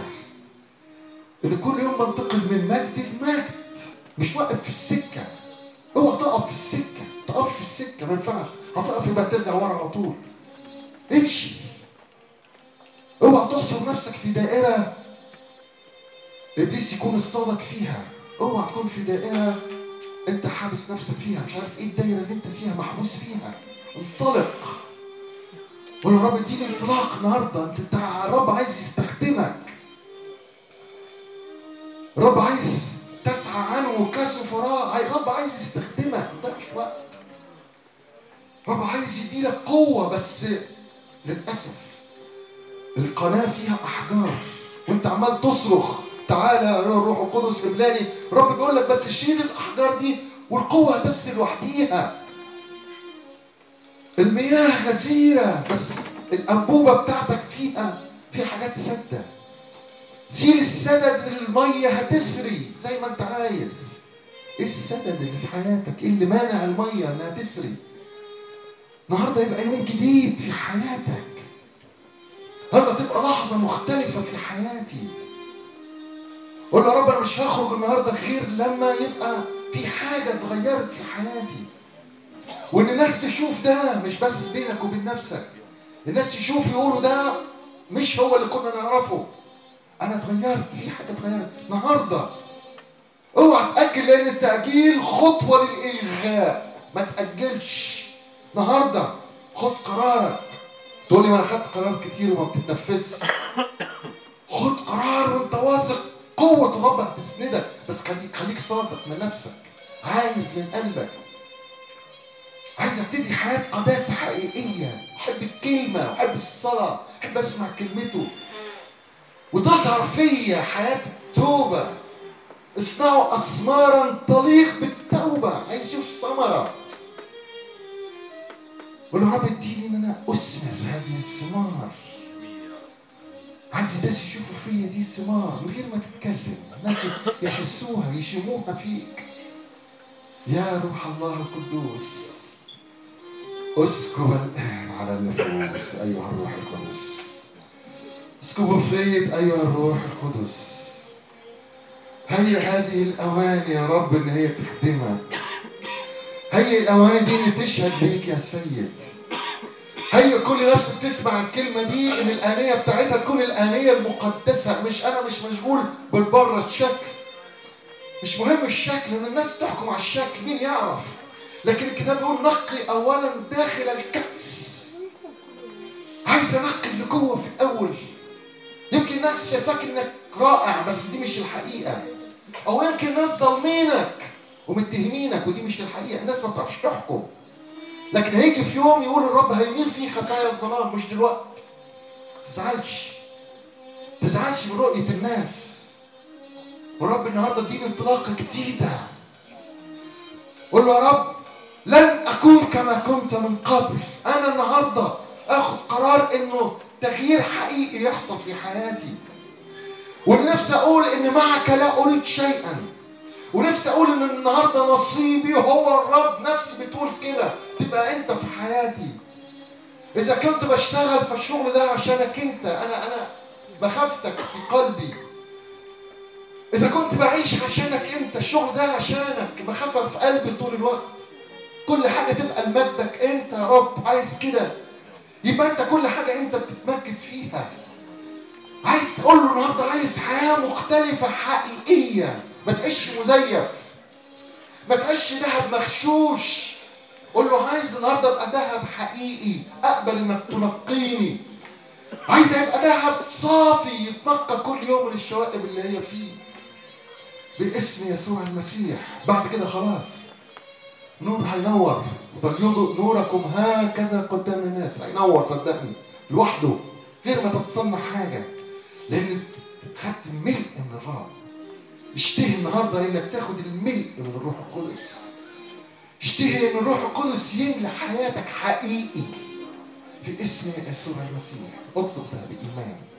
ان كل يوم بنتقل من مجد لمجد مش واقف في السكه اوعى تقف في السكه تقف في السكه ما ينفعش هتقف يبقى ترجع ورا على طول امشي اوعى تحصر نفسك في دائره ابليس يكون اصطادك فيها اوعى تكون في دائره انت حابس نفسك فيها مش عارف ايه الدايره اللي انت فيها محبوس فيها انطلق قول يا رب اديني انطلاق النهارده انت انت الرب عايز يستخدمك الرب عايز تسعى عنه كسفراء الرب عايز يستخدمك ما تضيعش وقت الرب عايز يديلك قوه بس للاسف القناه فيها احجار وانت عمال تصرخ تعالى يا الروح القدس املاني الرب بيقول لك بس شيل الاحجار دي والقوه هتسري لوحديها المياه غزيره بس الانبوبه بتاعتك فيها في حاجات سده شيل السدد الميه هتسري زي ما انت عايز ايه السدد اللي في حياتك ايه اللي مانع الميه انها تسري النهارده يبقى يوم جديد في حياتك النهارده تبقى لحظه مختلفه في حياتي قول له يا رب انا مش هخرج النهارده خير لما يبقى في حاجه اتغيرت في حياتي وان الناس تشوف ده مش بس بينك وبين نفسك الناس يشوف يقولوا ده مش هو اللي كنا نعرفه انا اتغيرت في حاجه اتغيرت النهارده اوعى تاجل لان التاجيل خطوه للالغاء ما تاجلش النهارده خد قرارك تقول لي ما انا خدت قرار كتير وما بتتنفذش خد قرار وانت واثق قوة الرب هتسندك بس خليك خليك صادق من نفسك عايز من قلبك عايز ابتدي حياة قداسة حقيقية احب الكلمة احب الصلاة احب اسمع كلمته وتظهر فيا حياة توبة اصنعوا اسمارا تليق بالتوبة عايز اشوف ثمرة قول له رب اديني ان انا اثمر هذه الثمار عايز الناس يشوفوا فيا دي ثمار من غير ما تتكلم الناس يحسوها يشموها فيك يا روح الله القدوس اسكب الان على النفوس ايها الروح القدس اسكبوا فيض ايها الروح القدس هيا هذه الاوان يا رب ان هي تخدمك هيا الاوان دي ان تشهد ليك يا سيد هيا كل نفس بتسمع الكلمه دي ان الانيه بتاعتها تكون الانيه المقدسه مش انا مش مشغول بالبره الشكل مش مهم الشكل ان الناس تحكم على الشكل مين يعرف لكن الكتاب بيقول نقي اولا داخل الكأس عايز انقي اللي جوه في الاول يمكن الناس شايفاك انك رائع بس دي مش الحقيقه او يمكن الناس ظالمينك ومتهمينك ودي مش الحقيقه الناس ما بتعرفش تحكم لكن هيجي في يوم يقول الرب هيميل فيه خفايا الظلام مش دلوقتي تزعلش تزعلش من رؤية الناس والرب النهارده اديني انطلاقة جديدة قول له يا رب لن أكون كما كنت من قبل أنا النهارده آخد قرار إنه تغيير حقيقي يحصل في حياتي ونفسي أقول إن معك لا أريد شيئا ونفسي اقول ان النهارده نصيبي هو الرب نفسي بتقول كده تبقى انت في حياتي اذا كنت بشتغل فالشغل ده عشانك انت انا انا مخافتك في قلبي اذا كنت بعيش عشانك انت الشغل ده عشانك مخافه في قلبي طول الوقت كل حاجه تبقى لمجدك انت يا رب عايز كده يبقى انت كل حاجه انت بتتمجد فيها عايز اقول له النهارده عايز حياه مختلفه حقيقيه ما تعيش مزيف ما تعيش ذهب مغشوش قول له عايز النهارده ابقى ذهب حقيقي اقبل انك تنقيني عايز ابقى ذهب صافي يتنقى كل يوم من الشوائب اللي هي فيه باسم يسوع المسيح بعد كده خلاص نور هينور فليضئ نوركم هكذا قدام الناس هينور صدقني لوحده غير ما تتصنع حاجه لان خدت ملء من الرب اشتهي النهارده انك تاخد الملء من الروح القدس اشتهي ان الروح القدس يملى حياتك حقيقي في اسم يسوع المسيح اطلب ده بايمان